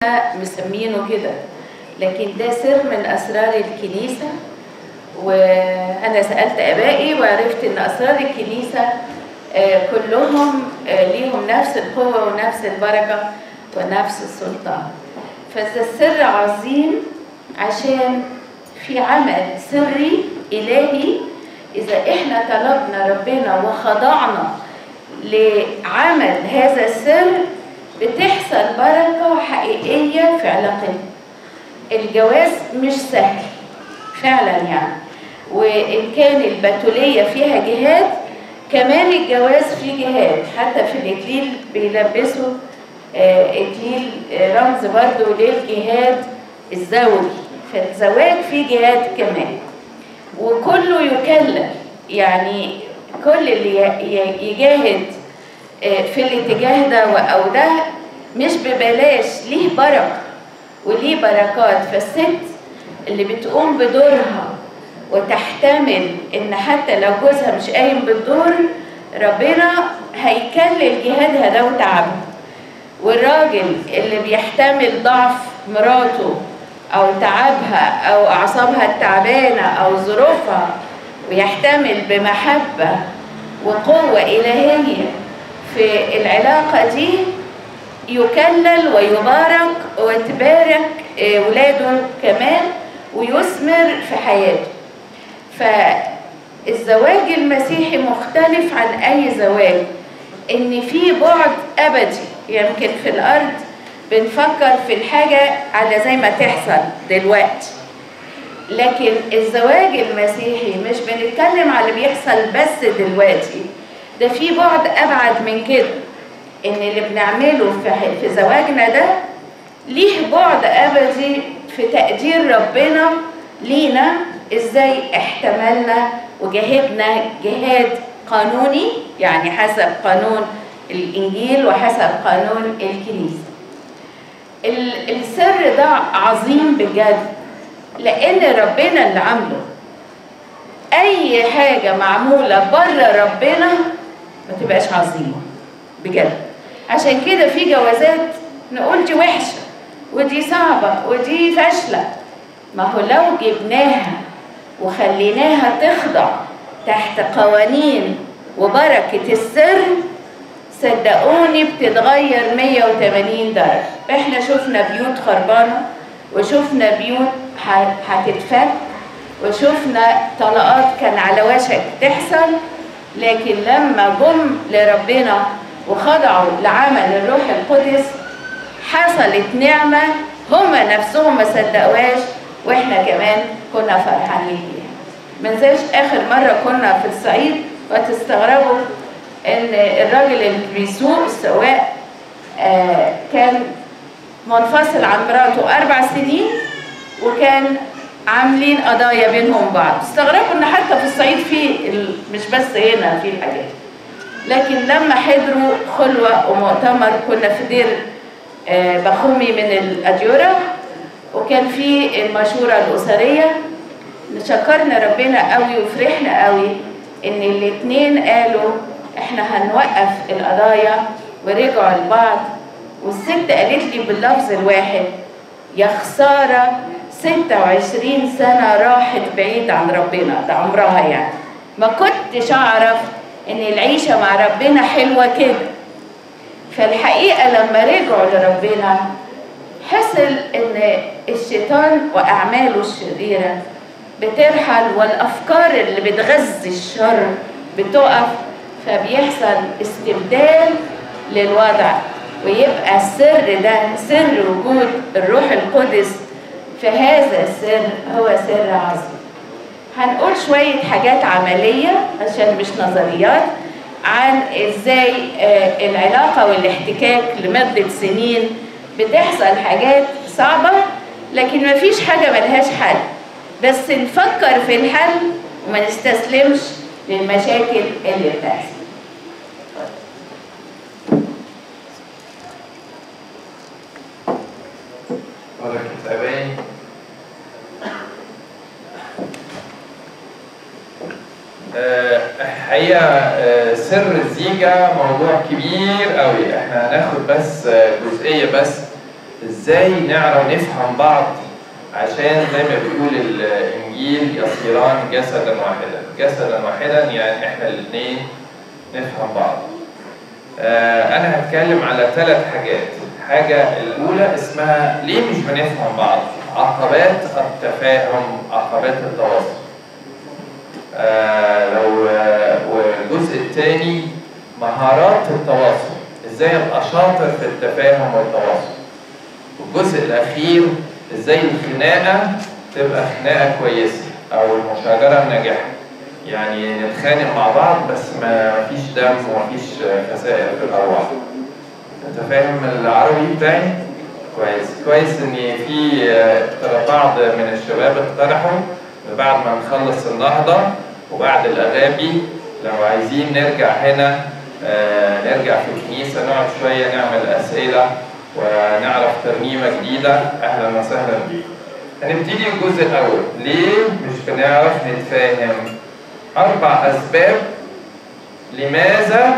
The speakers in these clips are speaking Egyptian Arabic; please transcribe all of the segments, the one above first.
مسمينه كده لكن ده سر من أسرار الكنيسة وأنا سألت آبائي وعرفت إن أسرار الكنيسة آه، كلهم آه، ليهم نفس القوة ونفس البركة ونفس السلطان فده السر عظيم عشان في عمل سري إلهي إذا إحنا طلبنا ربنا وخضعنا لعمل هذا السر بتحصل بركة حقيقية في علاقتنا الجواز مش سهل فعلا يعني وإن كان البتولية فيها جهاد كمان الجواز فيه جهاد حتى في الإكليل بيلبسوا آه، إكليل آه، رمز برضو للجهاد الزوجي فالزواج فيه جهاد كمان وكله يكلف يعني كل اللي ي- ي- يجاهد آه، في الاتجاه ده و- او ده مش ببلاش ليه بركه وليه بركات فالست اللي بتقوم بدورها وتحتمل ان حتى لو جوزها مش قايم بالدور ربنا هيكلل جهادها ده وتعبها والراجل اللي بيحتمل ضعف مراته او تعبها او اعصابها التعبانه او ظروفها ويحتمل بمحبه وقوه الهيه في العلاقه دي يكلل ويبارك وتبارك آه، ولاده كمان ويثمر في حياته فالزواج المسيحي مختلف عن اي زواج ان في بعد ابدي يمكن في الارض بنفكر في الحاجه على زي ما تحصل دلوقتي لكن الزواج المسيحي مش بنتكلم على اللي بيحصل بس دلوقتي ده في بعد ابعد من كده ان اللي بنعمله في في زواجنا ده ليه بعد ابدي في تقدير ربنا لينا ازاي احتملنا وجاهدنا جهاد قانوني يعني حسب قانون الانجيل وحسب قانون الكنيسه ال- السر ده عظيم بجد لان ربنا اللي عامله اي حاجه معموله بره ربنا ما تبقاش عظيمه بجد عشان كده في جوازات نقول دي وحشه ودي صعبه ودي فاشله ما هو لو جبناها وخليناها تخضع تحت قوانين وبركه السر صدقوني بتتغير 180 درجة احنا شفنا بيوت خربانة وشفنا بيوت ه- هتتفك وشفنا طلقات كان على وشك تحصل لكن لما جم لربنا وخضعوا لعمل الروح القدس حصلت نعمة هما نفسهم ما صدقوهاش واحنا كمان كنا فرحانين بيها منزلش اخر مرة كنا في الصعيد وتستغربوا ان الراجل اللي بيسوق السواق آه، كان منفصل عن مراته اربع سنين وكان عاملين قضايا بينهم بعض استغربوا ان حتى في الصعيد في ال- مش بس هنا في الحاجات لكن لما حضروا خلوة ومؤتمر كنا في دير آه، بخومي من الأديرة وكان في المشورة الأسرية شكرنا ربنا قوي وفرحنا قوي ان الاتنين قالوا احنا هنوقف القضايا ورجعوا لبعض والست قالت لي باللفظ الواحد يا خسارة 26 سنة راحت بعيد عن ربنا ده عمرها يعني ما كنتش أعرف إن العيشة مع ربنا حلوة كده فالحقيقة لما رجعوا لربنا حصل إن الشيطان وأعماله الشريرة بترحل والأفكار اللي بتغذي الشر بتقف فبيحصل استبدال للوضع ويبقى السر ده سر وجود الروح القدس في هذا السر هو سر عظيم هنقول شوية حاجات عملية عشان مش نظريات عن ازاي آه، العلاقة والاحتكاك لمدة سنين بتحصل حاجات صعبة لكن مفيش حاجة ملهاش حل بس نفكر في الحل وما نستسلمش للمشاكل اللي بتحصل بركة أباني آه، الحقيقة آه، سر الزيجة موضوع كبير قوي احنا هناخد بس آه، جزئية بس ازاي نعرف نفهم بعض عشان زي ما بيقول الانجيل يصيران جسدا واحدا جسدا واحدا يعني احنا الاثنين نفهم بعض آه انا هتكلم على ثلاث حاجات الحاجة الأولى اسمها ليه مش بنفهم بعض عقبات التفاهم عقبات التواصل آه لو آه والجزء الثاني مهارات التواصل ازاي ابقى شاطر في التفاهم والتواصل والجزء الاخير ازاي الخناقه تبقى خناقه كويسه او المشاجره الناجحه يعني نتخانق مع بعض بس ما فيش دم ومفيش خسائر في الارواح انت فاهم العربي بتاعي كويس كويس ان في بعض من الشباب اقترحوا بعد ما نخلص النهضه وبعد الاغابي لو عايزين نرجع هنا آه نرجع في الكنيسه نقعد شويه نعمل اسئله ونعرف ترنيمه جديده اهلا وسهلا بيكم. هنبتدي الجزء الاول ليه مش بنعرف نتفاهم اربع اسباب لماذا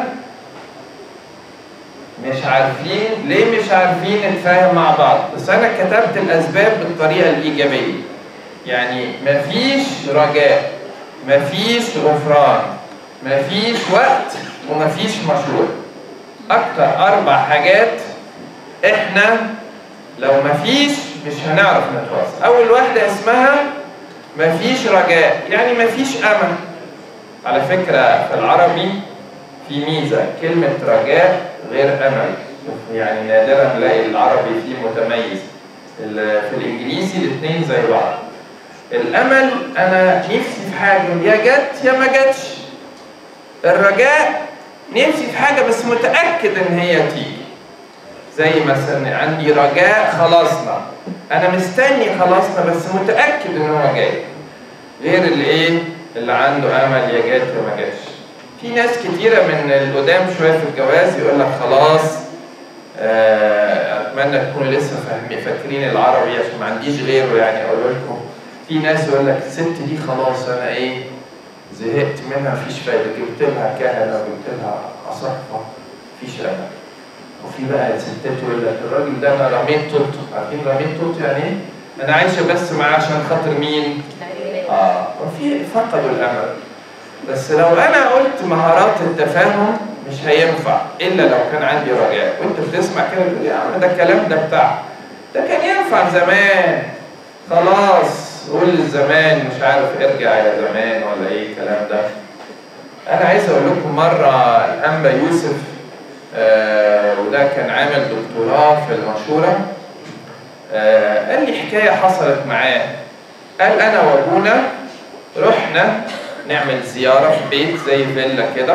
مش عارفين ليه مش عارفين نتفاهم مع بعض بس انا كتبت الاسباب بالطريقه الايجابيه يعني مفيش رجاء مفيش غفران مفيش وقت ومفيش مشروع اكتر اربع حاجات احنا لو مفيش مش هنعرف نتواصل اول واحده اسمها مفيش رجاء يعني مفيش امل على فكره في العربي في ميزه كلمه رجاء غير امل يعني نادرا نلاقي العربي فيه متميز في الانجليزي الاثنين زي بعض الامل انا نفسي في حاجه يا جت يا ما جتش الرجاء نفسي في حاجه بس متاكد ان هي تيجي زي مثلا عندي رجاء خلصنا انا مستني خلصنا بس متاكد ان هو جاي غير اللي ايه اللي عنده امل يا جت يا ما جاتش في ناس كتيرة من القدام شوية في الجواز يقول لك خلاص أتمنى تكونوا لسه فاهمين فاكرين العربي عشان ما عنديش غيره يعني أقول لكم في ناس يقول لك الست دي خلاص أنا إيه زهقت منها مفيش فايدة جبت لها كهنة وجبت لها أصحة مفيش أمل وفي بقى الستات يقول لك الراجل ده أنا رميت توته عارفين رميت توته يعني إيه؟ أنا عايشة بس معاه عشان خاطر مين؟ آه وفي فقدوا الأمل بس لو انا قلت مهارات التفاهم مش هينفع الا لو كان عندي رجاء وانت بتسمع كده تقول يا عم ده الكلام ده بتاع ده كان ينفع زمان خلاص قول الزمان مش عارف ارجع يا زمان ولا ايه الكلام ده انا عايز اقول لكم مره الانبا يوسف آه وده كان عامل دكتوراه في المشوره آه قال لي حكايه حصلت معاه قال انا وابونا رحنا نعمل زيارة في بيت زي فيلا كده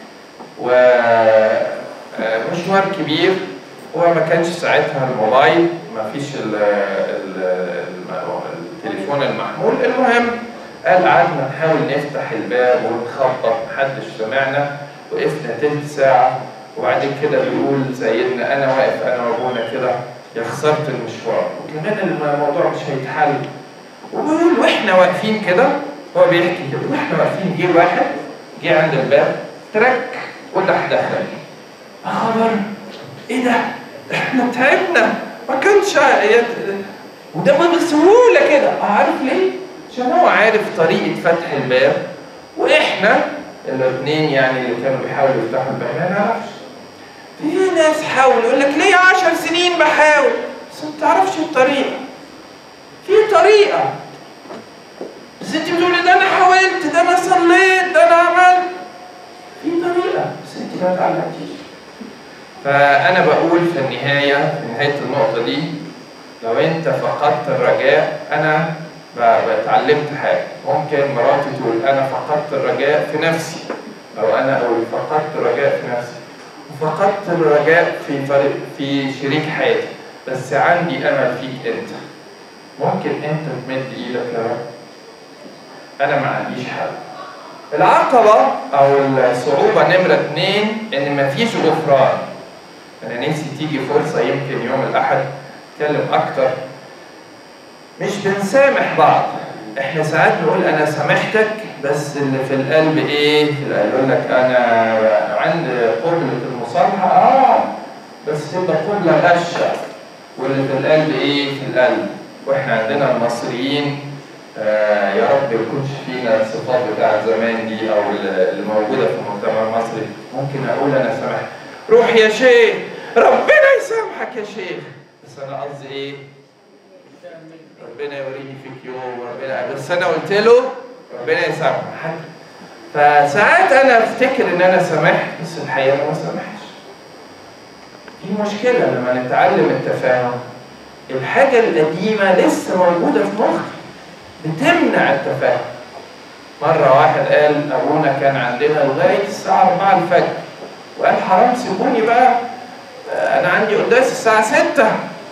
ومشوار كبير هو ما كانش ساعتها الموبايل ما فيش ال ال التليفون المحمول المهم قال قعدنا نحاول نفتح الباب ونخبط محدش سمعنا وقفنا تلت ساعة وبعدين كده بيقول سيدنا أنا واقف أنا وأبونا كده يا خسرت المشوار وكمان الموضوع مش هيتحل وبيقول واحنا واقفين كده هو بيحكي كده واحنا واقفين جه واحد جه عند الباب ترك وده دخل خبر ايه ده؟ احنا تعبنا ما كانش وده بسهوله كده عارف ليه؟ عشان هو عارف طريقه فتح الباب واحنا الاثنين يعني اللي كانوا بيحاولوا يفتحوا الباب ما نعرفش في ناس حاولوا يقول لك ليه 10 سنين بحاول بس ما بتعرفش الطريقه في طريقه بس انت بتقولي ده انا حاولت ده انا صليت ده انا عملت في طريقه بس انت ما اتعلمتيش فانا بقول في النهايه في نهايه النقطه دي لو انت فقدت الرجاء انا اتعلمت حاجه ممكن مراتي تقول انا فقدت الرجاء في نفسي او انا اقول فقدت الرجاء في نفسي وفقدت الرجاء في فريق في شريك حياتي بس عندي امل فيك انت ممكن انت تمد ايدك يا رب انا ما عنديش حل العقبة أو الصعوبة نمرة اتنين إن مفيش غفران أنا نفسي تيجي فرصة يمكن يوم الأحد أتكلم أكتر مش بنسامح بعض إحنا ساعات نقول أنا سامحتك بس اللي في القلب إيه؟ في القلب يقول لك أنا عند قبلة المصالحة آه بس تبقى قبلة غشة واللي في القلب ايه في القلب واحنا عندنا المصريين آه يا رب يكونش فينا الصفات بتاعت زمان دي او اللي موجوده في المجتمع المصري ممكن اقول انا سامح روح يا شيخ ربنا يسامحك يا شيخ بس انا قصدي ايه ربنا يوريني فيك يوم ربنا بس انا قلت له ربنا يسامحك فساعات انا افتكر ان انا سامحت بس الحقيقه انا ما سامحتش في مشكله لما نتعلم التفاهم الحاجه القديمه لسه موجوده في مخي بتمنع التفاهم مره واحد قال ابونا كان عندنا لغايه الساعه 4 الفجر وقال حرام سيبوني بقى انا عندي قداس الساعه 6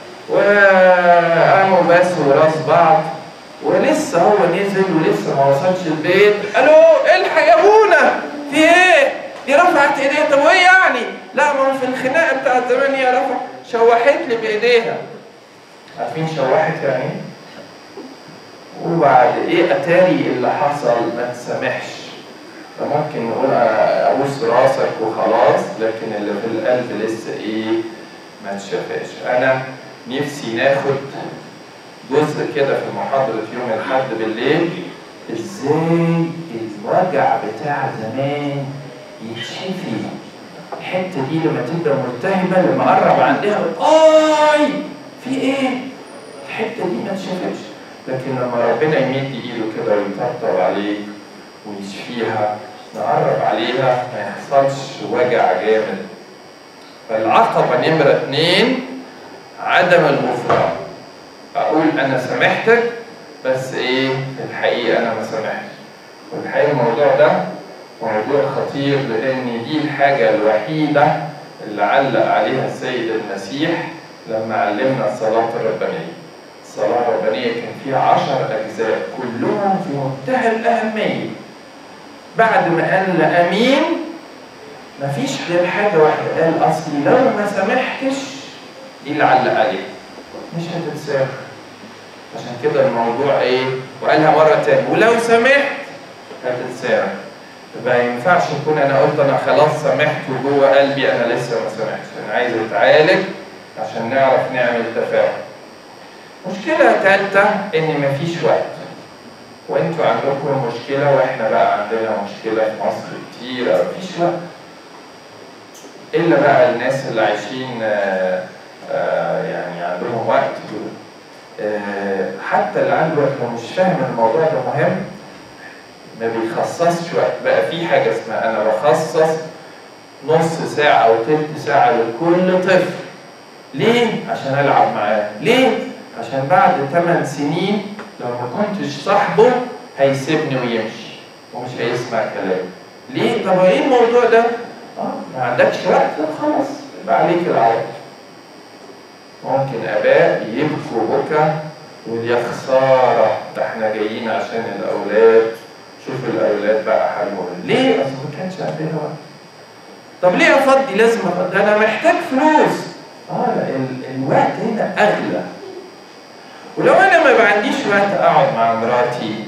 وقاموا بس وراس بعض ولسه هو نزل ولسه ما وصلش البيت الو الحق يا ابونا في ايه؟ دي رفعت ايديها طب وايه يعني؟ لا ما هو في الخناقه بتاعت زمان هي رفع شوحت لي بايديها عارفين شوحت يعني ايه؟ وبعد ايه اتاري اللي حصل ما تسامحش فممكن نقول ابوس راسك وخلاص لكن اللي في القلب لسه ايه ما تشافاش انا نفسي ناخد جزء كده في محاضرة يوم الأحد بالليل ازاي الوجع بتاع زمان يتشفي الحتة دي لما تبقى ملتهبة لما قرب عندها آي في إيه؟ الحتة دي ما تشافتش لكن لما ربنا يمد إيده كده ويطبطب عليك ويشفيها نقرب عليها ما يحصلش وجع جامد فالعقبة نمرة اتنين عدم الغفران اقول انا سامحتك بس ايه في الحقيقه انا ما سامحتش والحقيقه الموضوع ده موضوع خطير لان دي الحاجه الوحيده اللي علق عليها السيد المسيح لما علمنا الصلاه الربانيه الصلاه الربانيه كان فيها عشر اجزاء كلهم في منتهى الاهميه بعد ما قال امين مفيش غير حاجه واحده قال اصلي لو ما سامحتش دي اللي علق عليها مش هتتسامح عشان كده الموضوع ايه وقالها مره تاني ولو سمحت هتتسامح يبقى ما ينفعش يكون انا قلت انا خلاص سامحت وجوه قلبي انا لسه ما سامحتش انا عايز اتعالج عشان نعرف نعمل تفاهم مشكلة ثالثة إن مفيش وقت وانتوا عندكم مشكلة واحنا بقى عندنا مشكلة في مصر كتير مفيش وقت إلا بقى الناس اللي عايشين آه آه يعني عندهم وقت آه حتى اللي عنده وقت ومش فاهم الموضوع ده مهم ما بيخصصش وقت بقى في حاجة اسمها أنا بخصص نص ساعة أو تلت ساعة لكل طفل ليه؟ عشان ألعب معاه ليه؟ عشان بعد 8 سنين لو ما كنتش صاحبه هيسيبني ويمشي ومش هيسمع كلامي ليه؟ طب ايه الموضوع ده؟ اه ما عندكش وقت طب خلاص يبقى عليك العوض ممكن اباء يبكوا بكى ويقول يا خساره ده احنا جايين عشان الاولاد شوف الاولاد بقى حالهم ليه؟ اصل ما كانش عندنا وقت طب ليه افضي لازم افضي انا محتاج فلوس اه لا ال- الوقت هنا اغلى ولو انا ما عنديش وقت اقعد مع مراتي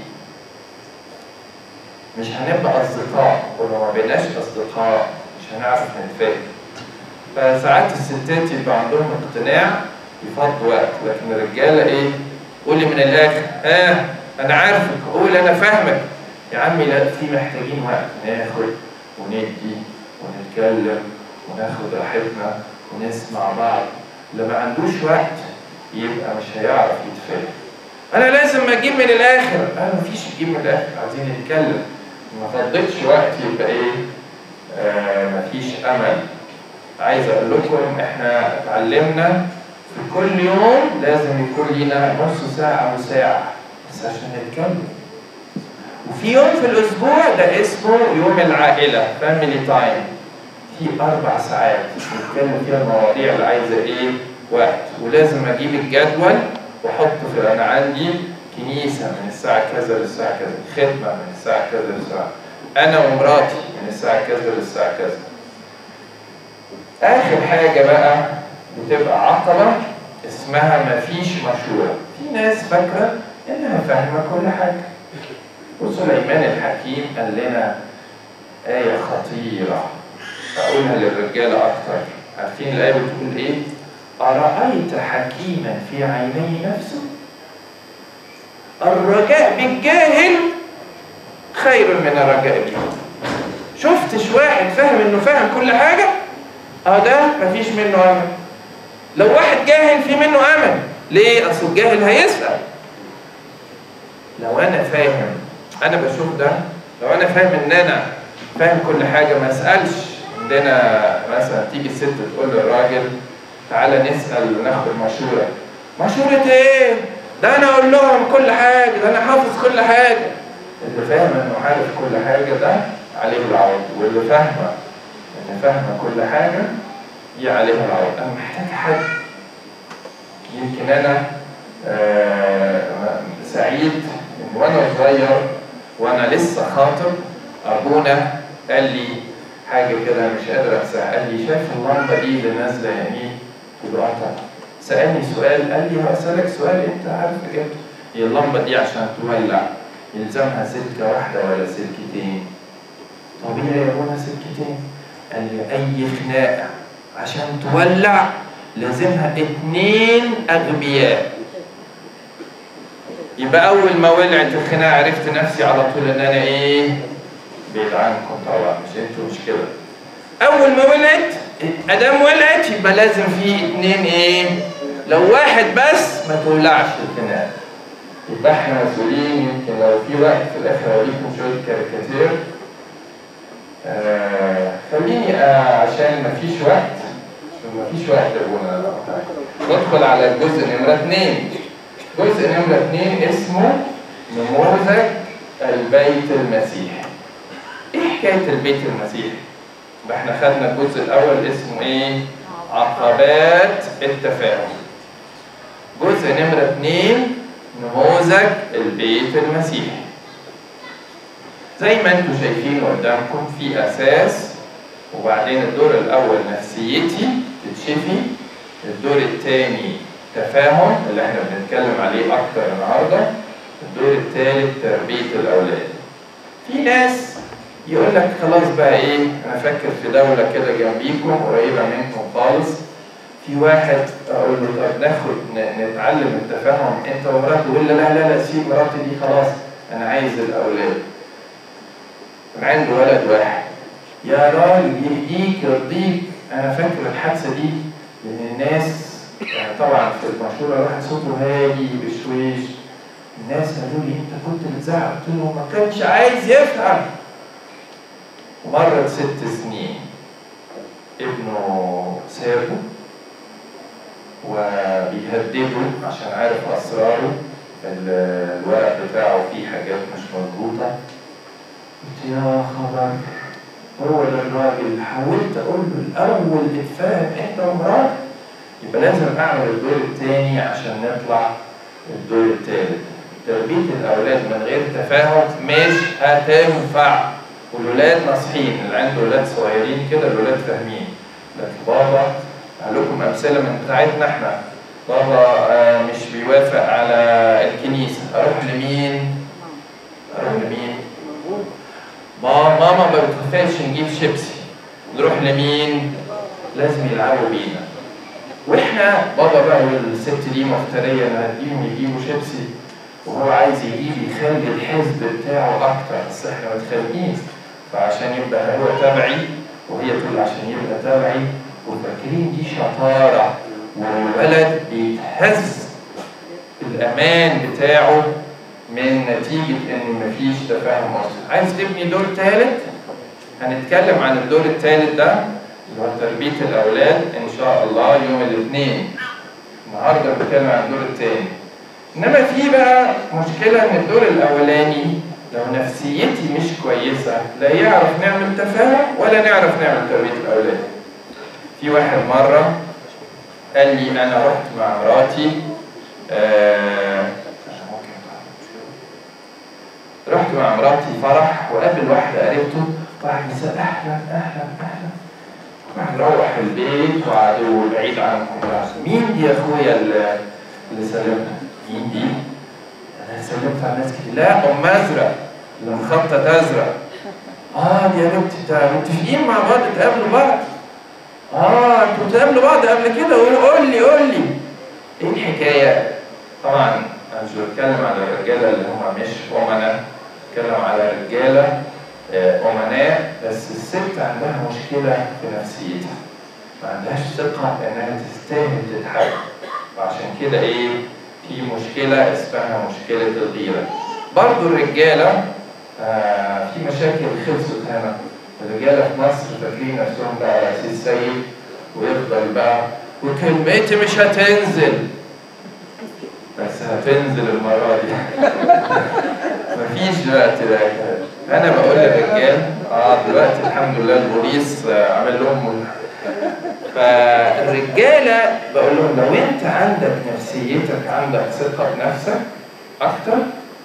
مش هنبقى اصدقاء ولو ما بقيناش اصدقاء مش هنعرف نتفاهم فساعات الستات يبقى عندهم اقتناع يفضوا وقت لكن الرجاله ايه قولي من الاخر ها آه انا عارفك قول انا فاهمك يا عمي لا في محتاجين وقت ناخد وندي ونتكلم وناخد راحتنا ونسمع بعض اللي ما عندوش وقت يبقى مش هيعرف يتفاهم انا لازم اجيب من الاخر انا مفيش اجيب من الاخر عايزين نتكلم ما فضيتش وقت يبقى ايه آه مفيش امل عايز اقول لكم احنا اتعلمنا في كل يوم لازم يكون لينا نص ساعة أو ساعة بس عشان نتكلم وفي يوم في الأسبوع ده اسمه يوم العائلة فاميلي تايم في أربع ساعات نتكلم فيها المواضيع اللي عايزة إيه وقت ولازم أجيب الجدول وأحط في أنا عندي كنيسة من الساعة كذا للساعة كذا خدمة من الساعة كذا للساعة أنا ومراتي من الساعة كذا للساعة كذا آخر حاجة بقى بتبقى عقبة اسمها مفيش مشورة في ناس فاكرة إنها فاهمة كل حاجة وسليمان الحكيم قال لنا آية خطيرة أقولها للرجالة أكتر عارفين الآية بتقول إيه؟ أرأيت حكيما في عيني نفسه الرجاء بالجاهل خير من الرجاء بالجاهل شفتش واحد فاهم انه فاهم كل حاجة اه ده مفيش منه امل لو واحد جاهل في منه امل ليه اصل الجاهل هيسأل لو انا فاهم انا بشوف ده لو انا فاهم ان انا فاهم كل حاجة ما اسألش عندنا مثلا تيجي الست تقول للراجل تعالى نسأل وناخد مشورة مشورة ايه؟ ده انا اقول لهم كل حاجة ده انا حافظ كل حاجة اللي فاهم انه عارف كل حاجة ده عليه العوض واللي فاهمة ان فاهمة كل حاجة دي عليها العوض انا محتاج حد يمكن انا آه سعيد ان وانا صغير وانا لسه خاطب ابونا قال لي حاجة كده مش قادر انساها قال لي شايف اللمبة دي اللي نازلة يمين وضعتها سألني سؤال قال لي هسألك سؤال انت عارف اجابته هي اللمبة دي عشان تولع يلزمها سلكة واحدة ولا سلكتين طبيعي يا ابونا سلكتين قال لي أي خناقة عشان تولع لازمها اتنين أغبياء يبقى أول ما ولعت الخناقة عرفت نفسي على طول إن أنا إيه؟ بعيد عنكم طبعا مش انتوا مش كده. أول ما ولعت أدام ولعت يبقى لازم في اتنين إيه؟ لو واحد بس ما تولعش الخناقة. يبقى احنا مسؤولين يمكن لو في وقت في الآخر أوريكم شوية كاريكاتير. آه خليني آه عشان مفيش وقت مفيش وقت يا ابونا ندخل على الجزء نمرة اتنين. جزء نمرة اتنين اسمه نموذج البيت المسيحي. ايه حكاية البيت المسيحي؟ يبقى احنا خدنا الجزء الأول اسمه ايه؟ عقبات التفاهم. جزء نمرة اتنين نموذج البيت المسيحي. زي ما انتم شايفين قدامكم في أساس وبعدين الدور الأول نفسيتي تتشفي الدور الثاني تفاهم اللي احنا بنتكلم عليه أكتر النهارده الدور الثالث تربية الأولاد. في ناس يقول لك خلاص بقى ايه انا فاكر في دوله كده جنبيكم قريبه منكم خالص في واحد اقول له طب ناخد نتعلم التفاهم انت ومراتي يقول لي لا لا لا سيب مراتي دي خلاص انا عايز الاولاد كان عنده ولد واحد يا راجل يهديك يرضيك انا فاكر الحادثه دي لان الناس يعني طبعا في المشهوره الواحد صوته هادي بشويش الناس قالوا لي انت كنت بتزعق قلت له ما كانش عايز يفهم مرت ست سنين ابنه سابه وبيهدده عشان عارف اسراره الورق بتاعه فيه حاجات مش مظبوطه قلت يا خبر هو ده الراجل حاولت اقول له الاول اتفاهم انت ومراتك يبقى لازم اعمل الدور الثاني عشان نطلع الدور الثالث تربيه الاولاد من غير تفاهم مش هتنفع والولاد ناصحين اللي عنده ولاد صغيرين كده الولاد فاهمين لكن بابا قال لكم امثله من بتاعتنا احنا بابا آه مش بيوافق على الكنيسه اروح لمين؟ اروح لمين؟ ماما ما بتوافقش نجيب شيبسي نروح لمين؟ لازم يلعبوا بينا واحنا بابا بقى والست دي مفتريه نهديهم يجيبوا شيبسي وهو عايز يجيب يخلي الحزب بتاعه اكتر بس احنا متخانقين فعشان يبقى هو تبعي وهي تقول عشان يبقى تبعي وفاكرين دي شطاره والولد بيتهز الامان بتاعه من نتيجه ان مفيش تفاهم اصلا عايز تبني دور ثالث هنتكلم عن الدور الثالث ده اللي هو تربيه الاولاد ان شاء الله يوم الاثنين النهارده بنتكلم عن الدور الثاني انما في بقى مشكله ان الدور الاولاني لو نفسيتي مش كويسه لا يعرف نعمل تفاهم ولا نعرف نعمل تربيه الاولاد في واحد مره قال لي انا رحت مع مراتي آه رحت مع مراتي فرح وقابل واحده قريبته واحد بيسال اهلا اهلا اهلا راح نروح البيت وقعدوا بعيد عنكم مين دي يا اخويا اللي اللي سلمها مين دي؟ انا سلمت على ناس كتير لا ام ازرق اللي مخطط ازرق اه دي يا بنتي انت متفقين مع بعض تقابلوا بعض اه انتوا بتقابلوا بعض قبل كده قولوا قول لي قول لي ايه الحكايه؟ طبعا انا مش بتكلم على الرجاله اللي هم مش امناء بتكلم على رجاله آه، امناء بس الست عندها مشكله في نفسيتها ما عندهاش ثقه انها تستاهل تتحب وعشان كده ايه في مشكله اسمها مشكله الغيره برضو الرجاله آه في مشاكل خلصت هنا الرجاله في مصر فاكرين نفسهم بقى رئيس سيد ويفضل بقى وكلمتي مش هتنزل بس هتنزل المرة دي مفيش وقت ده أنا بقول للرجال اه دلوقتي الحمد لله البوليس آه، عامل لهم فالرجالة بقول لهم لو أنت عندك نفسيتك عندك ثقة بنفسك أكتر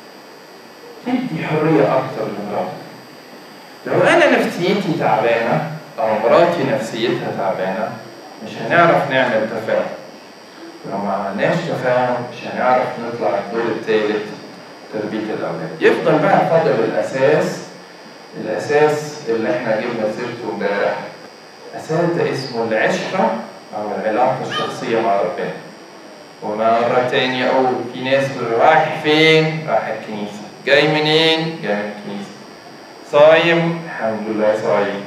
تدي حرية أكتر لمراتك لو أنا نفسيتي تعبانة أو مراتي نفسيتها تعبانة مش هنعرف نعمل تفاهم لو ما عملناش تفاهم مش هنعرف نطلع الدور الثالث تربية الأولاد يفضل بقى فاضل الأساس الأساس اللي احنا جبنا سيرته امبارح أساس ده اسمه العشرة أو العلاقة الشخصية مع ربنا ومرة تانية أقول في ناس رايح فين؟ رايح الكنيسة جاي منين؟ جاي من الكنيسة صايم الحمد لله صايم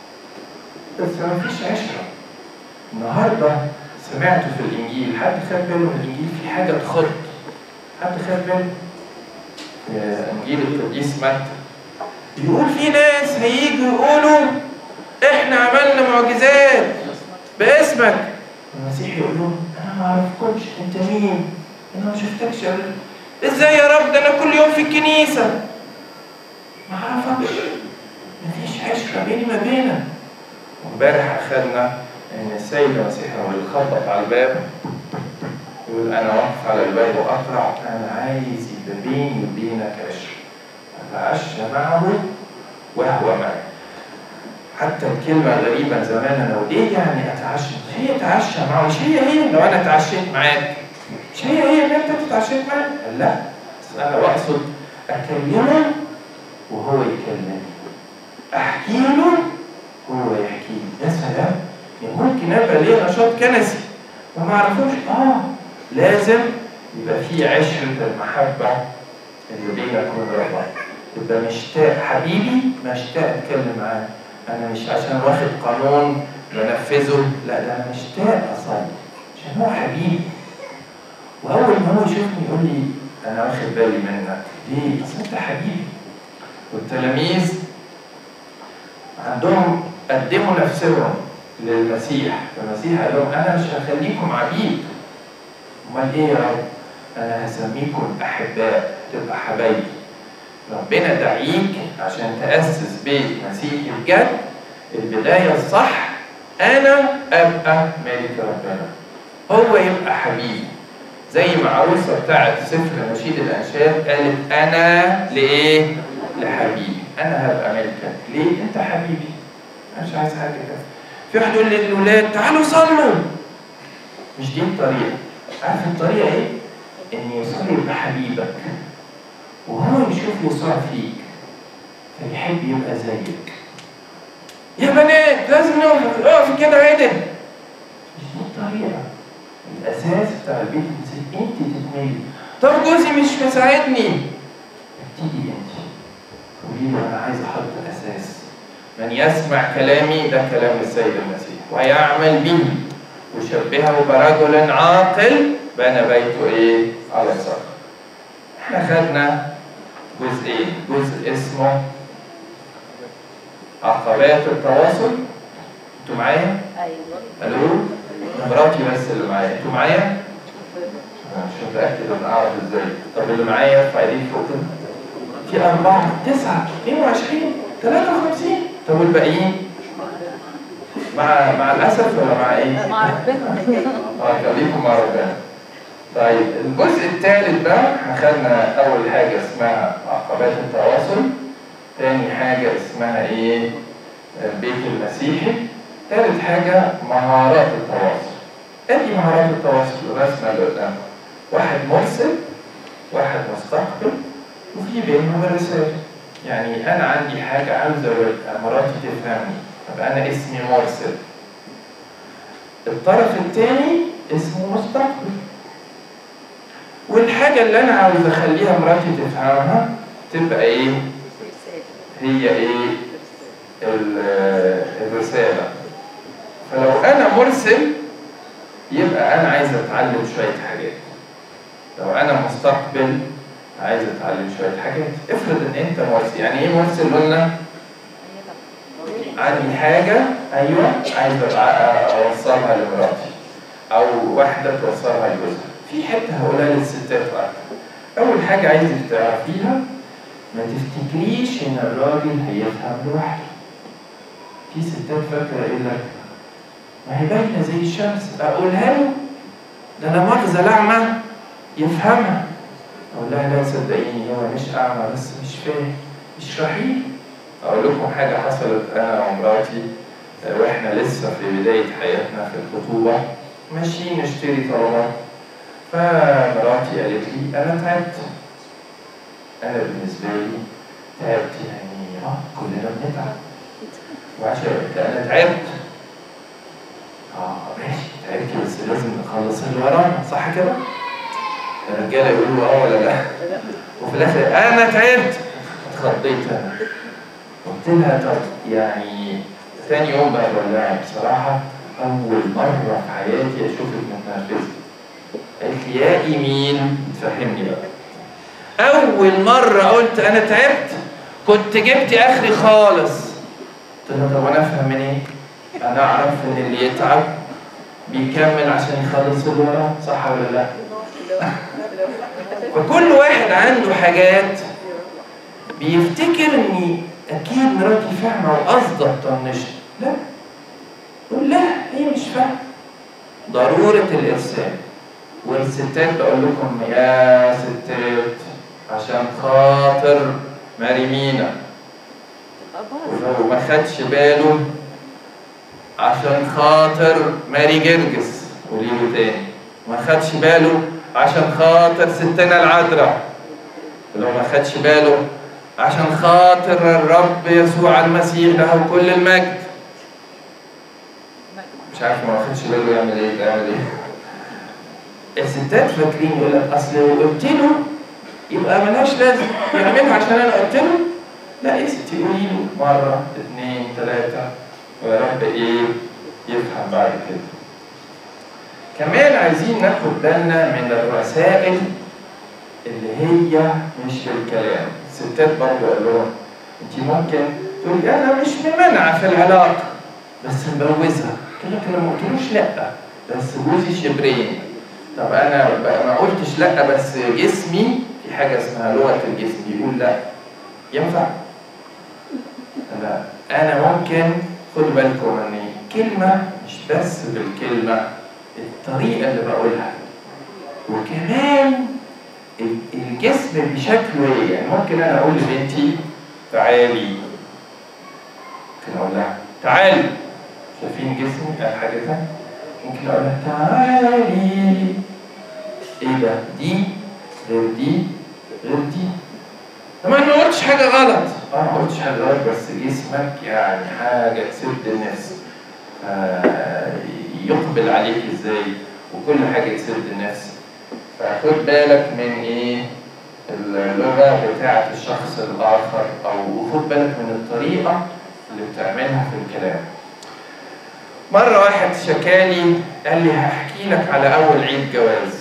بس ما فيش عشرة النهارده سمعت في الانجيل حد خد باله من الانجيل في حاجه تخض حد خد باله في انجيل القديس متى بيقول في ناس هيجوا يقولوا احنا عملنا معجزات باسمك المسيح يقول لهم انا ما اعرفكمش انت مين انا ما شفتكش قبل ازاي يا رب ده انا كل يوم في الكنيسه ما اعرفكش مفيش عشره بيني ما بينك وامبارح اخذنا ان السيد المسيح هو اللي خبط على الباب يقول انا واقف على الباب واقرع انا عايز يبقى بيني وبينك عشره اتعشى معه وهو معي حتى الكلمة غريبة زمان أنا أقول إيه يعني أتعشى؟ مش هي أتعشى معه مش هي هي لو أنا اتعشيت معاك مش هي هي إن أنت تتعشيت معاك؟ قال لا بس أنا بقصد أكلمه وهو يكلمني أحكي له هو يحكي لي يا سلام يعني ممكن ابقى ليه نشاط كنسي وما اعرفوش اه لازم يبقى في عشرة المحبة اللي بينك وبين ربنا تبقى مشتاق حبيبي مشتاق اتكلم معاه انا مش عشان واخد قانون بنفذه لا ده انا مشتاق اصلي عشان هو حبيبي واول ما هو يشوفني يقول لي انا واخد بالي منك ليه؟ اصل انت حبيبي والتلاميذ عندهم قدموا نفسهم للمسيح فالمسيح قال لهم انا مش هخليكم عبيد امال ايه يا رب انا هسميكم احباء تبقى حبايبي ربنا دعيك عشان تاسس بيت مسيحي بجد البدايه الصح انا ابقى ملك ربنا هو يبقى حبيبي زي ما عروسه بتاعت سفر نشيد الانشاد قالت انا لايه لحبيبي انا هبقى ملكك ليه انت حبيبي انا مش عايز حاجه كده في واحد يقول للولاد تعالوا صلوا مش دي الطريقه عارف الطريقه ايه ان يصلي بحبيبك وهو يشوف يسوع فيك فيحب يبقى زيك يا بنات لازم نقف اقف كده عدل مش دي الطريقه الاساس بتاع البيت المسيحي انت تتميلي طب جوزي مش مساعدني ابتدي انت قولي له انا عايز احط اساس من يسمع كلامي ده كلام السيد المسيح ويعمل به وشبهه برجل عاقل بنى بيته ايه على الصخر احنا خدنا جزئين جزء اسمه عقبات التواصل انتوا معايا؟ ايوه الو مراتي بس اللي معايا انتوا معايا؟ انا مش متاكد ان اعرف ازاي طب اللي معايا ارفع ايديك فوق كده في أربعة تسعة 22 53 طب والباقيين؟ مع مع الأسف ولا مع إيه؟ مع ربنا اه خليكم مع ربنا. طيب الجزء الثالث بقى احنا خدنا أول حاجة اسمها عقبات التواصل، تاني حاجة اسمها إيه؟ البيت المسيحي، ثالث حاجة مهارات التواصل. أدي مهارات التواصل الرسمة اللي قدامك. واحد مرسل، واحد مستقبل، وفي بينهم الرسالة. يعني أنا عندي حاجة عاوزة مراتي تفهمني، طب أنا اسمي مرسل. الطرف الثاني اسمه مستقبل والحاجة اللي أنا عاوز أخليها مراتي تفهمها تبقى إيه؟ هي إيه؟ ال- الرسالة فلو أنا مرسل يبقى أنا عايز أتعلم شوية حاجات لو أنا مستقبل عايز أتعلم شوية حاجات افرض إن أنت مرسل يعني إيه مرسل قلنا؟ عندي حاجة أيوه عايز أبقى- أوصلها لمراتي أو واحدة توصلها لجوزها في حتة هقولها للستات أكتر أول حاجة عايزك تعرفيها ما تفتكريش إن الراجل هيفهم لوحده في ستات فاكرة إيه لك ما هي باينة زي الشمس أقولها له ده أنا مؤاخذة الأعمى يفهمها أقول لها لا صدقيني هو مش أعمى بس مش فاهم اشرحي لي أقول لكم حاجة حصلت أنا ومراتي آه، وإحنا لسه في بداية حياتنا في الخطوبة ماشيين نشتري طلبات فمراتي قالت لي أنا تعبت أنا بالنسبة لي تعبت يعني آه كلنا بنتعب وعشان قلت أنا تعبت آه ماشي تعبت بس لازم نخلص اللي ورانا صح كده؟ الرجالة يقولوا آه ولا لأ وفي الآخر أنا تعبت اتخضيت أنا قلت لها طب يعني تاني يوم بقى بقول لها بصراحة أول مرة في حياتي أشوفك متنرفزة قالت لي يا إيمين تفهمني بقى أول مرة قلت أنا تعبت كنت جبت آخري خالص قلت لها طب وأنا أفهم من إيه؟ أنا أعرف إن اللي يتعب بيكمل عشان يخلص اللي وراه صح ولا لأ؟ فكل واحد عنده حاجات بيفتكر إني أكيد مراتي فاهمة وقصدها تطنشني لا قول لها هي مش فاهمة ضرورة الإرسال والستات بقول لكم يا ستات عشان خاطر ماري مينا ولو ما خدش باله عشان خاطر ماري جرجس قولي له تاني ما خدش باله عشان خاطر ستنا العذراء ولو ما خدش باله عشان خاطر الرب يسوع المسيح له كل المجد مش عارف ما واخدش باله يعمل ايه يعمل ايه الستات فاكرين يقول لك اصل لو قلت له يبقى ملهاش لازم يعملها عشان انا قلت له لا يا ستي قولي له مره اثنين ثلاثه ويا رب ايه يفهم بعد كده كمان عايزين ناخد بالنا من الرسائل اللي هي مش بالكلام الستات برضه قال لهم انت ممكن تقولي انا مش ممانعه في العلاقه بس مبوزها قلت لك انا ما قلتلوش لا بس جوزي شبرين طب انا بقى ما قلتش لا بس جسمي في حاجه اسمها لغه الجسم بيقول لا ينفع لا انا ممكن خدوا بالكم ان كلمه مش بس بالكلمه الطريقه اللي بقولها وكمان ال- الجسم بشكله ايه يعني ممكن انا اقول لبنتي تعالي ممكن اقول لها تعالي شايفين جسمي قال حاجه تانية ممكن اقول لها تعالي ايه ده دي غير دي غير دي طب انا ما قلتش حاجه غلط اه ما قلتش حاجه غلط بس جسمك يعني حاجه تسد النفس آه، يقبل عليك ازاي وكل حاجه تسد النفس فخد بالك من ايه اللغه بتاعه الشخص الاخر او خد بالك من الطريقه اللي بتعملها في الكلام مرة واحد شكالي قال لي هحكي لك على أول عيد جواز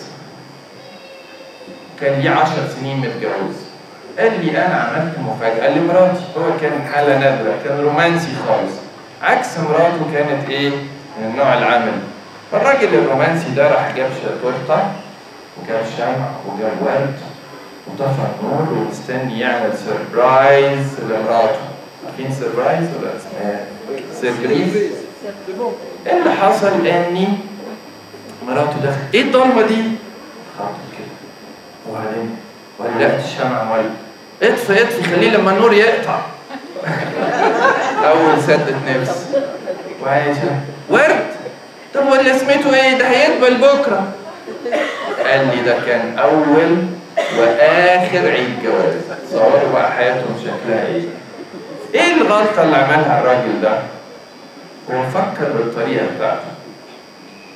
كان لي عشر سنين متجوز قال لي أنا عملت مفاجأة لمراتي هو كان حالة نادرة كان رومانسي خالص عكس مراته كانت إيه من النوع العملي فالراجل الرومانسي ده راح جاب تورته وجاب شمع وجاب ورد وطفى النور ومستني يعمل سربرايز لمراته عارفين سربرايز ولا اسمها سربريز ايه اللي حصل اني مراته دخلت ايه الضلمه دي؟ خاطر كده وبعدين ولعت الشمع ولع اطفي اطفي خليه لما النور يقطع اول سدت نفس وبعدين شمع. ورد طب ولا سميته ايه ده هيدبل بكره قال لي ده كان اول واخر عيد جواز صوروا بقى حياتهم شكلها ايه ايه الغلطه اللي عملها الراجل ده هو فكر بالطريقه بتاعته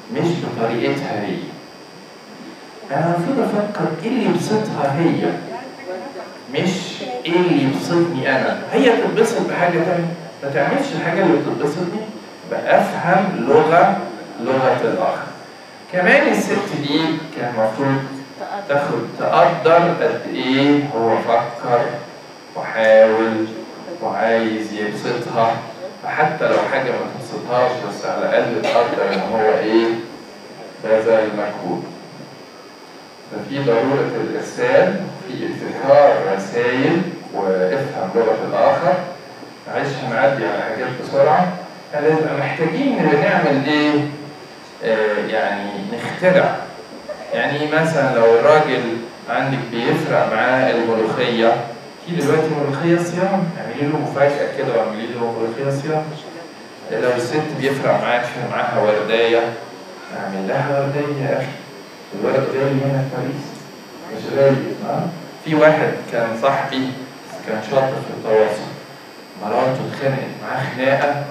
مش بطريقتها هي انا المفروض افكر ايه اللي يبسطها هي مش ايه اللي يبسطني انا هي تتبسط بحاجه تانية ما تعملش الحاجه اللي بتتبسطني بقى افهم لغه لغه الاخر كمان الست دي كان المفروض تاخد تقدر قد ايه هو فكر وحاول وعايز يبسطها فحتى لو حاجه ما تبسطهاش بس على الاقل تقدر ان هو ايه بذل مجهود ففي ضرورة الإرسال في ابتكار رسائل وافهم لغة الآخر معلش هنعدي على حاجات بسرعة احنا لازم محتاجين نبقى نعمل إيه؟ آه يعني نخترع يعني مثلا لو الراجل عندك بيفرق معاه الملوخية في دلوقتي ملوخية صيام اعملي له مفاجأة كده واعملي له ملوخية صيام لو الست بيفرق معاك معاها ورداية اعمل لها وردية يا أخي الولد غالي هنا في باريس مش غالي اه في واحد كان صاحبي كان شاطر في التواصل مراته اتخانقت معاه خناقه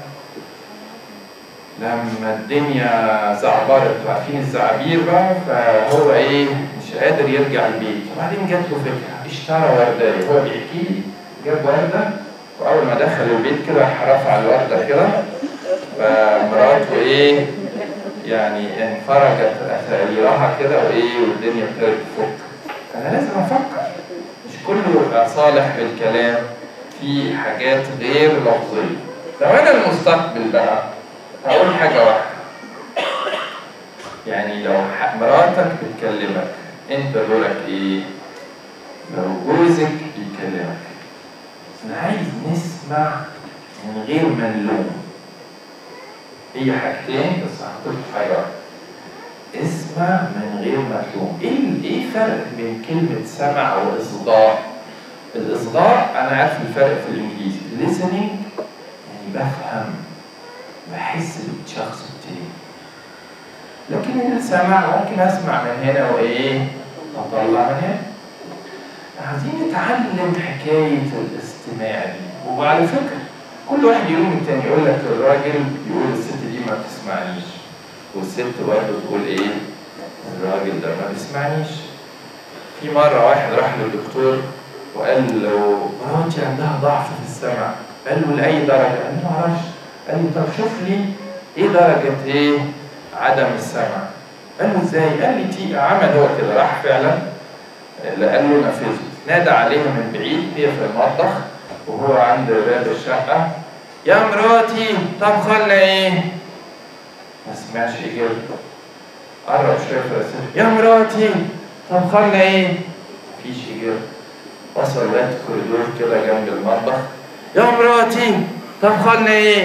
لما الدنيا زعبرت عارفين الزعابير بقى فهو ايه مش قادر يرجع البيت وبعدين جات له فكره اشترى ورده هو بيحكي لي جاب ورده واول ما دخل البيت كده رفع الورده كده فمراته ايه يعني انفرجت اثاريرها كده وايه والدنيا ابتدت تفك انا لازم افكر مش كله يبقى صالح بالكلام في حاجات غير لفظيه لو انا المستقبل بقى هقول حاجه واحده يعني لو مراتك بتكلمك انت دورك ايه لو جوزك بيكلمك انا عايز نسمع من غير ما نلوم هي حاجتين بس هحطك في حاجه واحده اسمع من غير ما تلوم ايه ايه الفرق بين كلمه سمع واصغاء الاصغاء انا عارف الفرق في الانجليزي listening يعني بفهم بحس بالشخص التاني لكن السمع ممكن اسمع من هنا وايه اطلع من هنا عايزين نتعلم حكايه الاستماع دي وعلى فكره كل واحد يلوم التاني يقول لك الراجل يقول الست دي ما بتسمعنيش والست برضه تقول ايه الراجل ده ما بيسمعنيش في مرة واحد راح للدكتور وقال له مراتي عندها ضعف في السمع قال له لأي درجة؟ قال له معرفش قال له طب شوف لي ايه درجة ايه عدم السمع قال له ازاي؟ قال لي تي عمل هو كده راح فعلا اللي قال له نفذه نادى عليها من بعيد هي في المطبخ وهو عند باب الشقة يا مراتي طب خلنا ايه؟ ما سمعش إجابته قرب شوية في الرسالة يا مراتي طب خلنا ايه؟ مفيش إجابة وصل لغاية كوريدور كده جنب المطبخ يا مراتي طب خلنا ايه؟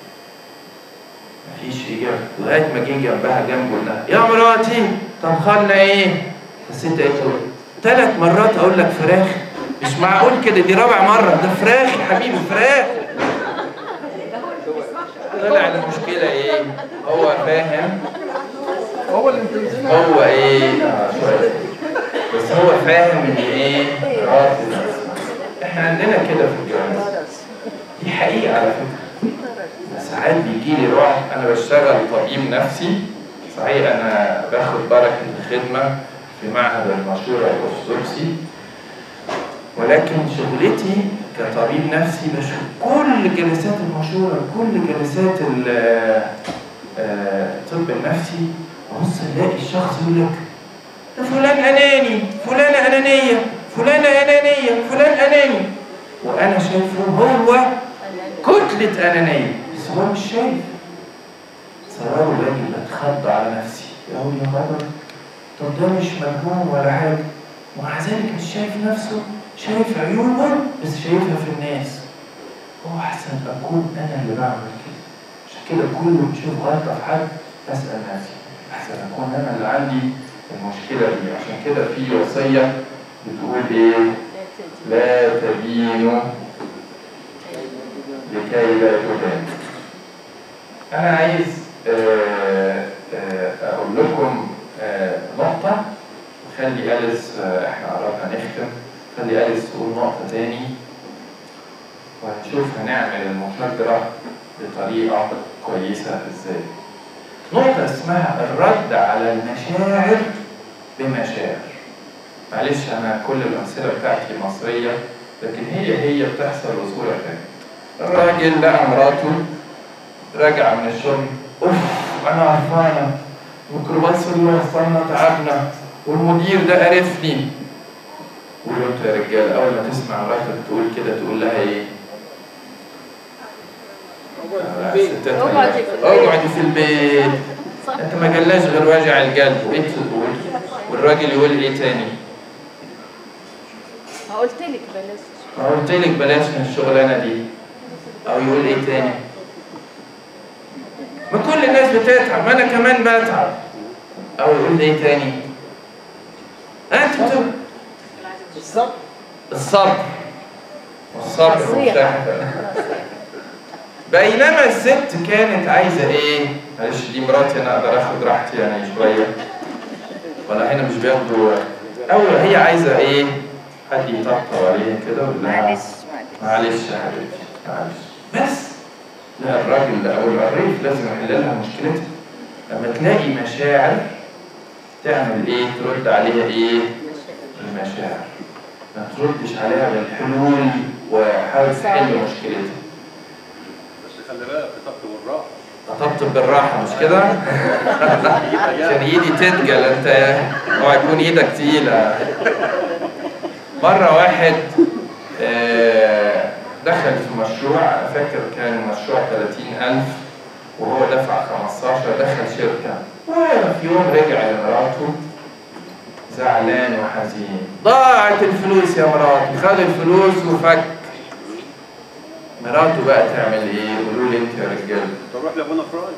مفيش إجابة لغاية ما جه جنبها جنبه لها يا مراتي طب خلنا ايه؟ الست قالت له ثلاث مرات أقول لك فراخ مش معقول كده دي رابع مرة ده فراخ يا حبيبي فراخ طلع المشكلة ايه؟ هو فاهم هو اللي هو ايه؟ آه شوية بس هو فاهم ان ايه؟ رافض احنا عندنا كده في الجواز دي حقيقة على فكرة ساعات بيجي لي رعب انا بشتغل طبيب نفسي صحيح انا باخد بركة الخدمة في معهد المشورة الأرثوذكسي ولكن شغلتي كطبيب نفسي بشوف كل جلسات المشورة كل جلسات الطب النفسي أبص ألاقي الشخص يقول لك ده فلان أناني فلانة أنانية فلانة أنانية فلان أناني وأنا شايفه هو كتلة أنانية بس هو مش شايف صراحة باجي بتخض على نفسي يقول يا خبر طب ده مش مجنون ولا حاجة ومع ذلك مش شايف نفسه شايف عيوبه بس شايفها في الناس هو احسن اكون انا اللي بعمل كده عشان كده كل ما بشوف غلطه في حد اسال نفسي احسن اكون انا اللي عندي المشكله دي عشان كده في وصيه بتقول ايه لا تدينوا لكي لا تدان انا عايز آه، آه، اقول لكم آه، نقطه خلي أليس احنا قربنا نختم خلي أليس تقول نقطة تاني وهنشوف هنعمل المشاجرة بطريقة كويسة ازاي نقطة اسمها الرد على المشاعر بمشاعر معلش أنا كل الأمثلة بتاعتي مصرية لكن هي هي بتحصل بصورة تانية الراجل لقى مراته راجعة من الشغل أوف أنا عرفانة الميكروباص اللي وصلنا تعبنا والمدير ده قرفني قولوا انتوا يا رجاله اول ما تسمع مراتك تقول كده تقول لها ايه؟ آه، الستات اقعدي في البيت. اقعدي في البيت انت ما جلاش غير وجع القلب وانت تقول والراجل يقول ايه تاني؟ ما قلت لك بلاش ما قلت لك بلاش من الشغلانه دي او يقول ايه تاني؟ ما كل الناس بتتعب ما انا كمان بتعب او يقول ايه تاني؟ انت بتقول بالظبط الصبر والصبر نصيحة. مفتاح بينما الست كانت عايزه ايه؟ معلش دي مراتي انا اقدر اخد راحتي يعني شويه ولا هنا مش بياخدوا اول هي عايزه ايه؟ حد يطبطب عليها كده ويقول لها معلش معلش معلش يا حبيبتي معلش بس لا الراجل او الريف لازم يحل لها مشكلتها لما تلاقي مشاعر تعمل ايه؟ ترد عليها ايه؟ المشاعر ما تردش عليها بالحلول وحاول تحل مشكلتها بس خلي بالك بتطبطب بالراحه اطبطب بالراحه مش كده؟ عشان ايدي تتقل انت اوعى يكون ايدك تقيله مره واحد آه، دخل في مشروع فاكر كان مشروع 30000 وهو دفع 15 دخل شركه وفي يوم رجع لمراته زعلان وحزين ضاعت الفلوس يا مراتي خد الفلوس وفك مراته بقى تعمل ايه؟ قولوا لي انت يا رجاله تروح لابونا فراي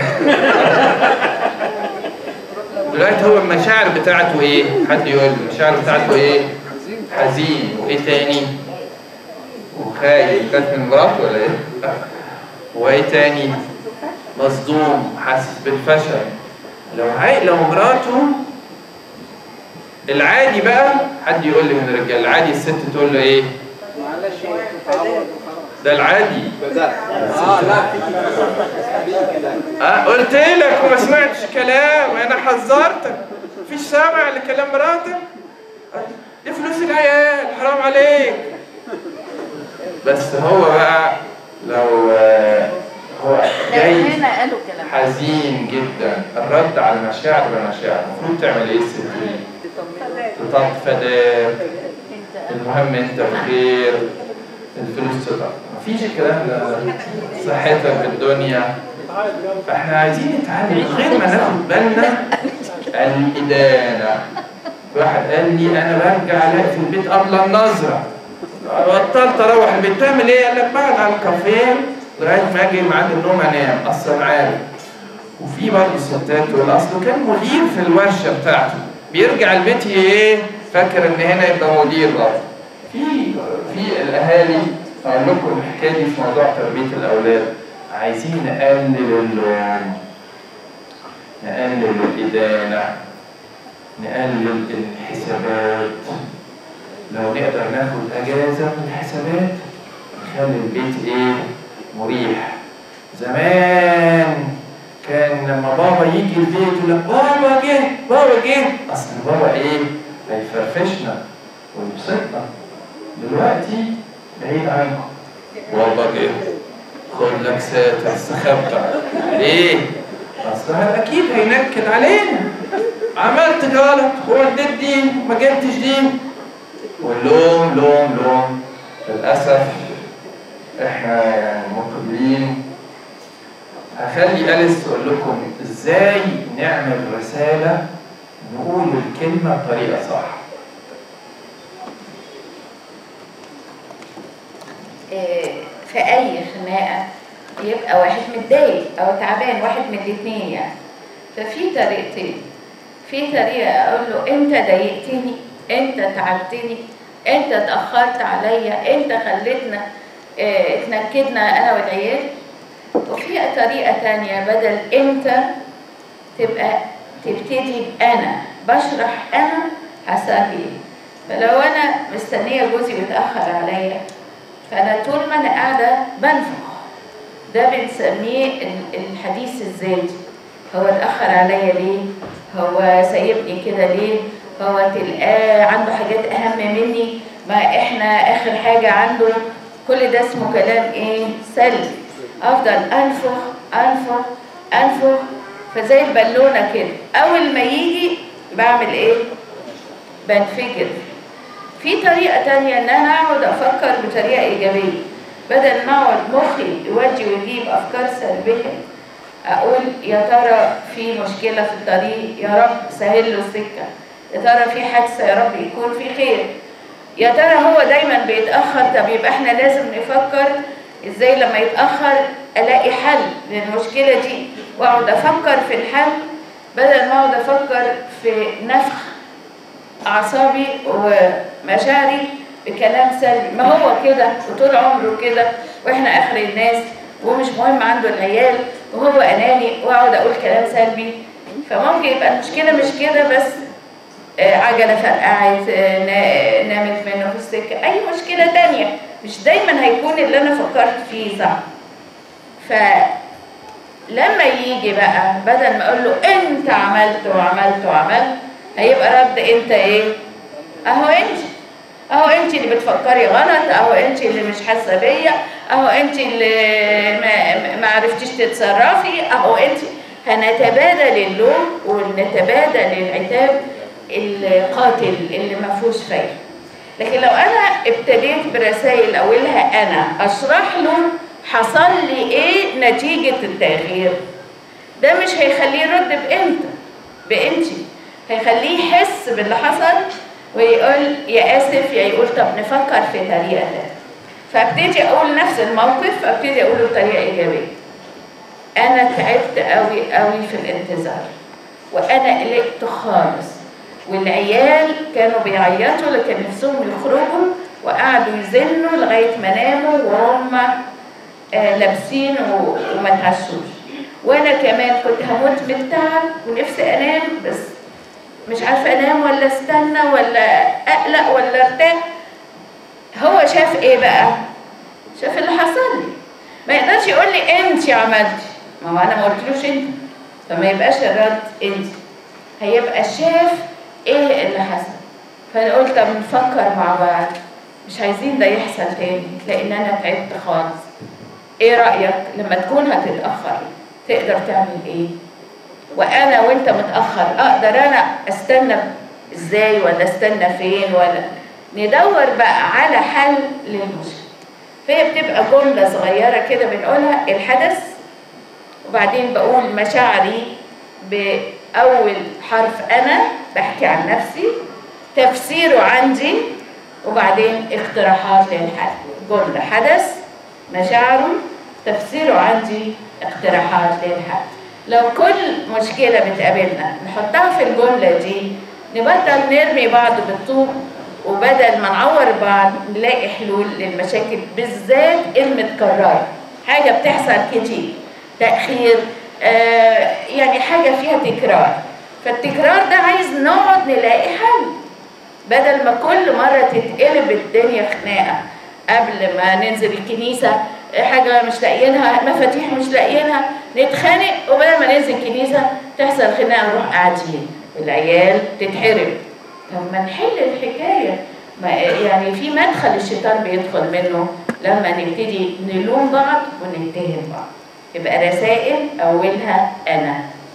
دلوقتي هو المشاعر بتاعته ايه؟ حد يقول لي المشاعر بتاعته ايه؟ حزين وايه تاني؟ وخايف كانت من مراته ولا ايه؟ وايه تاني؟ مصدوم حاسس بالفشل لو عاي... لو مراته العادي بقى حد يقول لي من الرجال العادي الست تقول له ايه؟ معلش تعود وخلاص ده العادي بدأت اه لا في في كده أه قلت لك وما سمعتش كلام انا حذرتك مفيش سامع لكلام مراتك دي فلوس العيال حرام عليك بس هو بقى لو آه، هو لا جاي هنا قالوا كلام حزين جدا الرد على المشاعر بالمشاعر المفروض تعمل ايه الست دي؟ تطمني تطفى فداك انت المهم انت بخير الفلوس تطلع مفيش الكلام ده صحتك بالدنيا فاحنا عايزين نتعلم من غير ما ناخد بالنا الإدانة واحد قال لي أنا برجع ألاقي في البيت قبل النظرة بطلت أروح البيت تعمل إيه؟ قال لك بقعد على الكافيه لغاية ما أجي ميعاد النوم أنام أصلا عارف وفي برضه ستات تقول أصله كان مدير في الورشة بتاعته بيرجع البيت إيه؟ فاكر إن هنا يبقى مدير برضه في في الأهالي أقول لكم الحكاية دي في موضوع تربية الأولاد عايزين نقلل اللوم نقلل الإدانة نقلل الحسابات لو نقدر ناخد أجازة من الحسابات نخلي البيت إيه مريح زمان كان لما بابا يجي البيت يقول لك بابا جه بابا جه أصل بابا إيه هيفرفشنا ويبسطنا دلوقتي بعيد عنكم بابا جه خد لك ساتر استخبى ليه؟ اصل اكيد هينكد علينا عملت غلط ووديت دي ما جبتش دي واللوم لوم لوم للاسف احنا يعني مقبلين هخلي أليس تقول لكم ازاي نعمل رسالة نقول الكلمة بطريقة صح آه، في اي خناقه يبقى واحد متضايق او تعبان واحد من الاثنين يعني ففي طريقتين في طريقه اقول له انت ضايقتني انت تعبتني انت اتاخرت عليا انت خليتنا آه، اتنكدنا انا والعيال وفي طريقه تانية بدل انت تبقى تبتدي بأنا بشرح أنا حصل لي إيه. فلو أنا مستنية جوزي بيتأخر عليا فأنا طول ما أنا قاعدة بنفخ ده بنسميه ال- الحديث الذاتي هو اتأخر عليا ليه هو سايبني كده ليه هو تلقاه عنده حاجات أهم مني ما إحنا آخر حاجة عنده كل ده اسمه كلام إيه سلبي أفضل أنفخ أنفخ أنفخ فزي البالونة كده أول ما يجي بعمل إيه بنفجر في طريقة تانية إن أنا أقعد أفكر بطريقة إيجابية بدل ما أقعد مخي يودي ويجيب أفكار سلبية أقول يا ترى في مشكلة في الطريق يا رب سهل له السكة يا ترى في حادثة يا رب يكون في خير يا ترى هو دايما بيتأخر طب يبقى احنا لازم نفكر ازاي لما يتأخر ألاقي حل للمشكلة دي وأقعد أفكر في الحل بدل ما أقعد أفكر في نفخ أعصابي ومشاعري بكلام سلبي ما هو كده وطول عمره كده وإحنا آخر الناس ومش مهم عنده العيال وهو أناني وأقعد أقول كلام سلبي فممكن يبقى المشكلة مش كده بس آه، عجلة فرقعت آه، نا- نامت منه في السكة أي مشكلة تانية مش دايما هيكون اللي أنا فكرت فيه صح فلما يجي بقى بدل ما أقول له أنت عملت وعملت وعملت هيبقى رد أنت إيه؟ أهو أنت أهو أنت اللي بتفكري غلط أهو أنت اللي مش حاسة بيا أهو أنت اللي ما, ما عرفتيش تتصرفي أهو أنت هنتبادل اللوم ونتبادل العتاب القاتل اللي ما فيهوش فايده لكن لو انا ابتديت برسائل اولها انا اشرح له حصل لي ايه نتيجه التغيير ده مش هيخليه يرد بامتى بامتى هيخليه يحس باللي حصل ويقول يا اسف يا يقول طب نفكر في طريقه تانية فابتدي اقول نفس الموقف ابتدي اقوله بطريقه ايجابيه انا تعبت قوي قوي في الانتظار وانا قلقت خالص والعيال كانوا بيعيطوا لكن نفسهم يخرجوا وقعدوا يزنوا لغايه ما ناموا وهم آه، لابسين و- وما تعشوش وانا كمان كنت هموت من التعب ونفسي انام بس مش عارفه انام ولا استنى ولا اقلق ولا ارتاح هو شاف ايه بقى شاف اللي حصل لي ما يقدرش يقول لي انت عملتي ما هو انا ما قلتلوش انت فما يبقاش الرد انت هيبقى شاف ايه اللي حصل فانا قلت طب نفكر مع بعض مش عايزين ده يحصل تاني لان انا تعبت خالص ايه رايك لما تكون هتتاخر تقدر تعمل ايه وانا وانت متاخر اقدر انا استنى ازاي ولا استنى فين ولا ندور بقى على حل للمشكله فهي بتبقى جمله صغيره كده بنقولها الحدث وبعدين بقول مشاعري بأول حرف أنا بحكي عن نفسي تفسيره عندي وبعدين اقتراحات للحل جملة حدث مشاعره تفسيره عندي اقتراحات للحل لو كل مشكلة بتقابلنا نحطها في الجملة دي نبطل نرمي بعض بالطوب وبدل ما نعور بعض نلاقي حلول للمشاكل بالذات المتكررة حاجة بتحصل كتير تأخير آه يعني حاجة فيها تكرار فالتكرار ده عايز نقعد نلاقي حل بدل ما كل مرة تتقلب الدنيا خناقة قبل ما ننزل الكنيسة حاجة مش لاقيينها مفاتيح مش لاقيينها نتخانق وبدل ما ننزل الكنيسة تحصل خناقة نروح قاعدين العيال تتحرم طب ما نحل الحكاية ما يعني في مدخل الشيطان بيدخل منه لما نبتدي نلوم بعض ونتهم بعض يبقى رسائل أولها أنا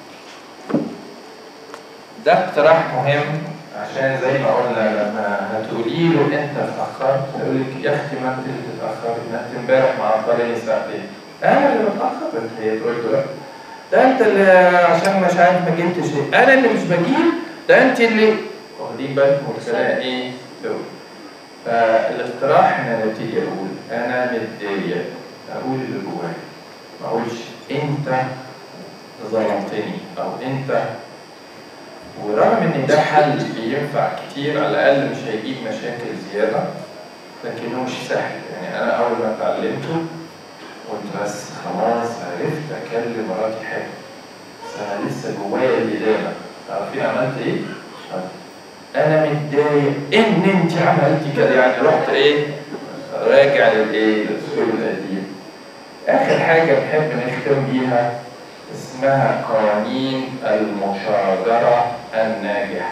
ده اقتراح مهم عشان زي ما قلنا لما هتقولي له انت اتاخرت هيقول لك يا اختي ما انت اللي اتاخرت ما انت امبارح معطلاني ساعتين انا اللي متاخر انت هي تقول له لا. ده انت اللي عشان مش عارف ما جبتش ايه انا اللي مش بجيب ده انت اللي واخدين بالكم الكلام ايه دول فالاقتراح ان انا نبتدي اقول انا متضايق اقول اللي جوايا ما اقولش انت ظلمتني او انت ورغم ان ده حل بينفع كتير على الاقل مش هيجيب مشاكل زياده لكنه مش سهل يعني انا اول ما اتعلمته قلت بس خلاص عرفت اكلم مراتي حلو بس انا لسه جوايا الادانه عارفين عملت ايه؟ انا متضايق ان انت عملتي كده يعني رحت ايه؟ راجع للايه؟ للسؤال القديم اخر حاجه بنحب نختم بيها اسمها قوانين المشاجرة الناجحة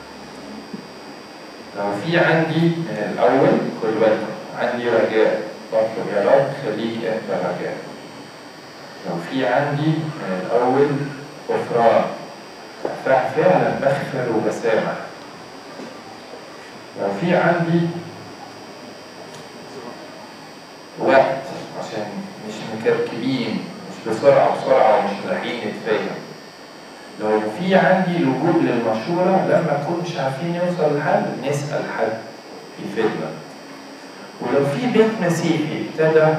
لو في عندي من الأول خد بالكم عندي رجاء بطلب يا رب خليك أنت رجاء لو في عندي من الأول غفران فعلا بغفر وبسامح لو في عندي وقت عشان مش مكركبين مش بسرعة بسرعة ومش لاحقين نتفاهم لو في عندي لجوء للمشورة لما نكونش عارفين نوصل لحل نسأل حد يفيدنا ولو في بيت مسيحي ابتدى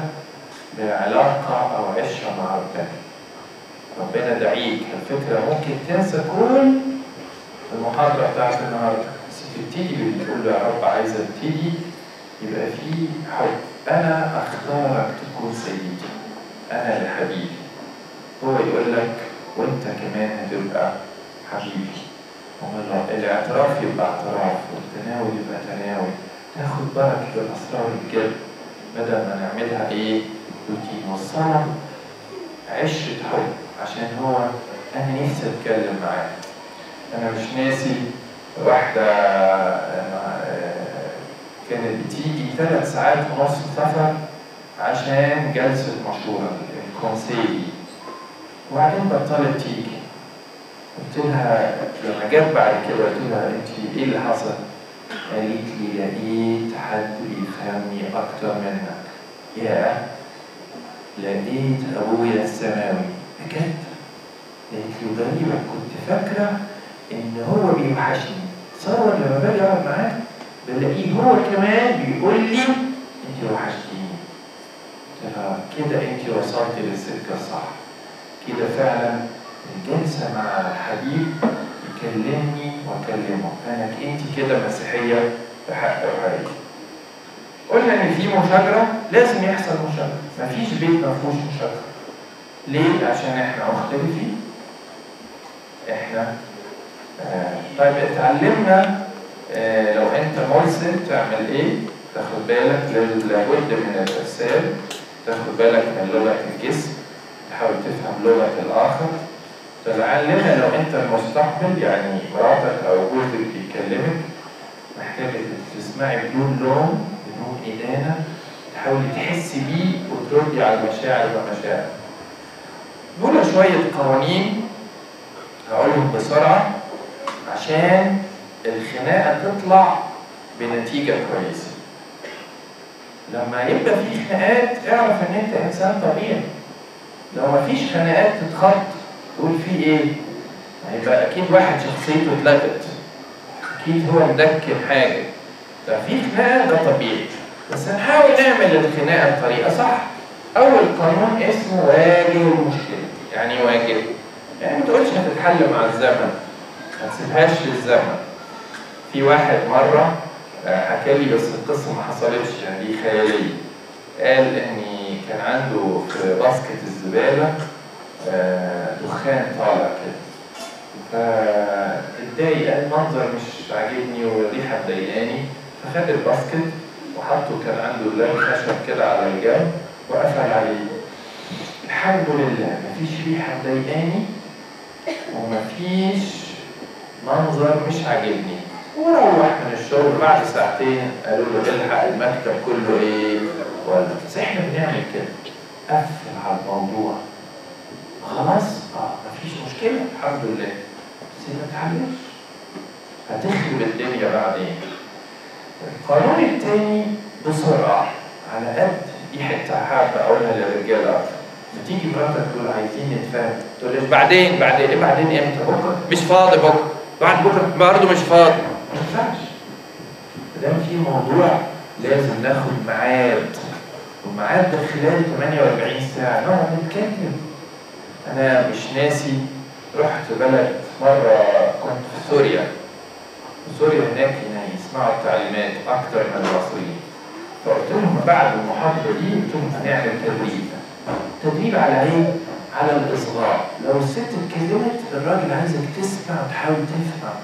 بعلاقة أو عشرة مع ربنا ربنا دعيك الفكرة ممكن تنسى كل المحاضرة بتاعت النهاردة بس تبتدي بتقول له يا رب عايز ابتدي يبقى في حب أنا أختارك تكون سيدي أنا لحبيبي هو يقول لك وأنت كمان هتبقى حبيبي والله الاعتراف يبقى اعتراف والتناول يبقى تناول ناخد بركة الأسرار الجد بدل ما نعملها إيه روتين والصلاة عشرة حب عشان هو أنا نفسي أتكلم معاه أنا مش ناسي واحدة آه، كانت بتيجي ثلاث ساعات ونص سفر عشان جلسة مشورة الكونسيلي وبعدين بطلت تيجي قلت لها لما جت بعد كده قلت لها انت ايه اللي حصل؟ قالت لي لقيت حد بيفهمني اكتر منك يا لقيت ابويا السماوي بجد قالت لي غريبة كنت فاكرة ان هو بيوحشني تصور لما باجي اقعد معاه بلاقيه هو كمان بيقول لي انت وحشتيني قلت لها كده انت وصلتي للسكة الصح كده فعلا الجلسة مع الحبيب يكلمني واكلمه انا انت كده مسيحية بحق وحقيقي قلنا ان في مشاجرة لازم يحصل مشاجرة مفيش بيت ما فيهوش مشاجرة ليه؟ عشان احنا مختلفين احنا آه طيب اتعلمنا آه لو انت مرسل تعمل ايه؟ تاخد بالك لل- لابد من الارسال تاخد بالك من لغة الجسم تحاول تفهم لغة الآخر تتعلمها لو انت المستقبل يعني مراتك او جوزك بيكلمك محتاجة تسمعي بدون لوم بدون إدانة تحاولي تحسي بيه وتردي على المشاعر والمشاعر دول شوية قوانين هقولهم بسرعة عشان الخناقة تطلع بنتيجة كويسة لما يبقى في خناقات اعرف ان انت انسان طبيعي لو مفيش خناقات تتخط تقول في ايه هيبقى اكيد واحد شخصيته اتلغت اكيد هو مدكن حاجه ده في خناقه ده طبيعي بس نحاول نعمل الخناقه بطريقه صح اول قانون اسمه واجه المشكله يعني إيه واجه يعني ما تقولش هتتحل مع الزمن ما تسيبهاش للزمن في واحد مره آه، حكى لي بس القصه ما حصلتش يعني دي خياليه قال ان كان عنده في باسكت الزباله آه، دخان طالع كده فاتضايق قال المنظر مش عاجبني والريحه مضايقاني فخد الباسكت وحطه كان عنده لاب خشب كده على الجنب وقفل عليه الحمد لله مفيش ريحه مضايقاني ومفيش منظر مش عاجبني وروح من الشغل بعد ساعتين قالوا له الحق المكتب كله ايه ولا بس احنا بنعمل كده قفل على الموضوع خلاص اه مفيش مشكله الحمد لله بس ما تحلش هتخرب الدنيا بعدين القانون التاني بسرعه على قد دي حته حابه اقولها للرجاله اكتر بتيجي مراتك تقول عايزين نتفاهم تقول لك بعدين بعدين ايه بعدين امتى بكره مش فاضي بكره بعد بكره برضه مش فاضي ما ينفعش ما دام في موضوع لازم ناخد ميعاد والميعاد ده خلال 48 ساعه نقعد نتكلم انا مش ناسي رحت بلد مره كنت في سوريا سوريا هناك يعني يسمعوا التعليمات اكتر من المصريين فقلت لهم بعد المحاضره دي قلت لهم هنعمل تدريب تدريب على ايه؟ على الاصغاء لو الست اتكلمت الراجل عايزك تسمع وتحاول تفهم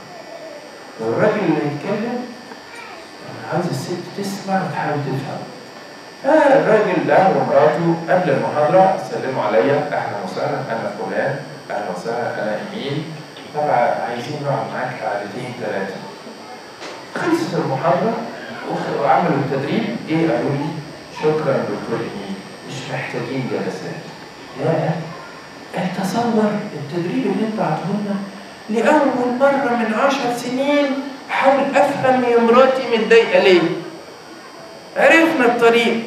لو الراجل اللي يتكلم عايز الست تسمع وتحاول تفهم فالراجل ده ومراته قبل المحاضرة سلموا عليا أهلا وسهلا أنا فلان أهلا وسهلا أنا إيميل طبعا عايزين نقعد معاك قعدتين ثلاثة خلصت المحاضرة وخ- وعملوا التدريب إيه قالوا لي شكرا دكتور إيميل مش محتاجين جلسات يا أنت تصور التدريب اللي أنت عطولنا لأول مرة من عشر سنين أحاول أفهم يا مراتي متضايقة ليه عرفنا الطريق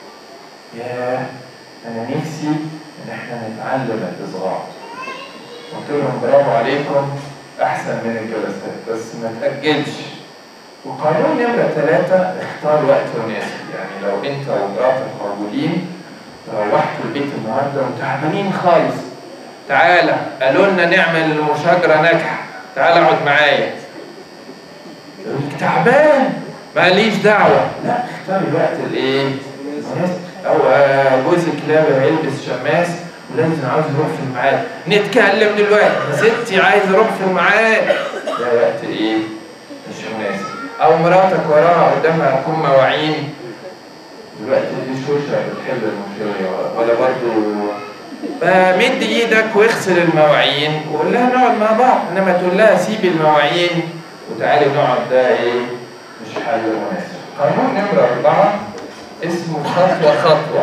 ياه أنا نفسي إن إحنا نتعلم الإصغاء قلت لهم برافو عليكم أحسن من الجلسات بس ما تأجلش وقانون نمرة ثلاثة اختار وقت مناسب يعني لو أنت ومراتك موجودين روحتوا البيت النهارده وتعبانين خالص تعالى قالوا لنا نعمل مشاجرة ناجحة تعالى اقعد معايا يقول لك تعبان ماليش دعوة لا اختاري الوقت الايه؟ المناسب. او آه، جوزك لابس هيلبس شماس ولازم عاوز يروح في الميعاد نتكلم دلوقتي يا ستي عايز اروح في الميعاد ده وقت ايه؟ مش مناسب او مراتك وراها قدامها تكون مواعين دلوقتي دي شوشة بتحب المشوية ولا برضو فمد ايدك واغسل المواعين وقول لها نقعد مع بعض انما تقول لها سيبي المواعين وتعالي نقعد ده ايه مش حل مناسب قانون نمرة أربعة اسمه خطوة خطوة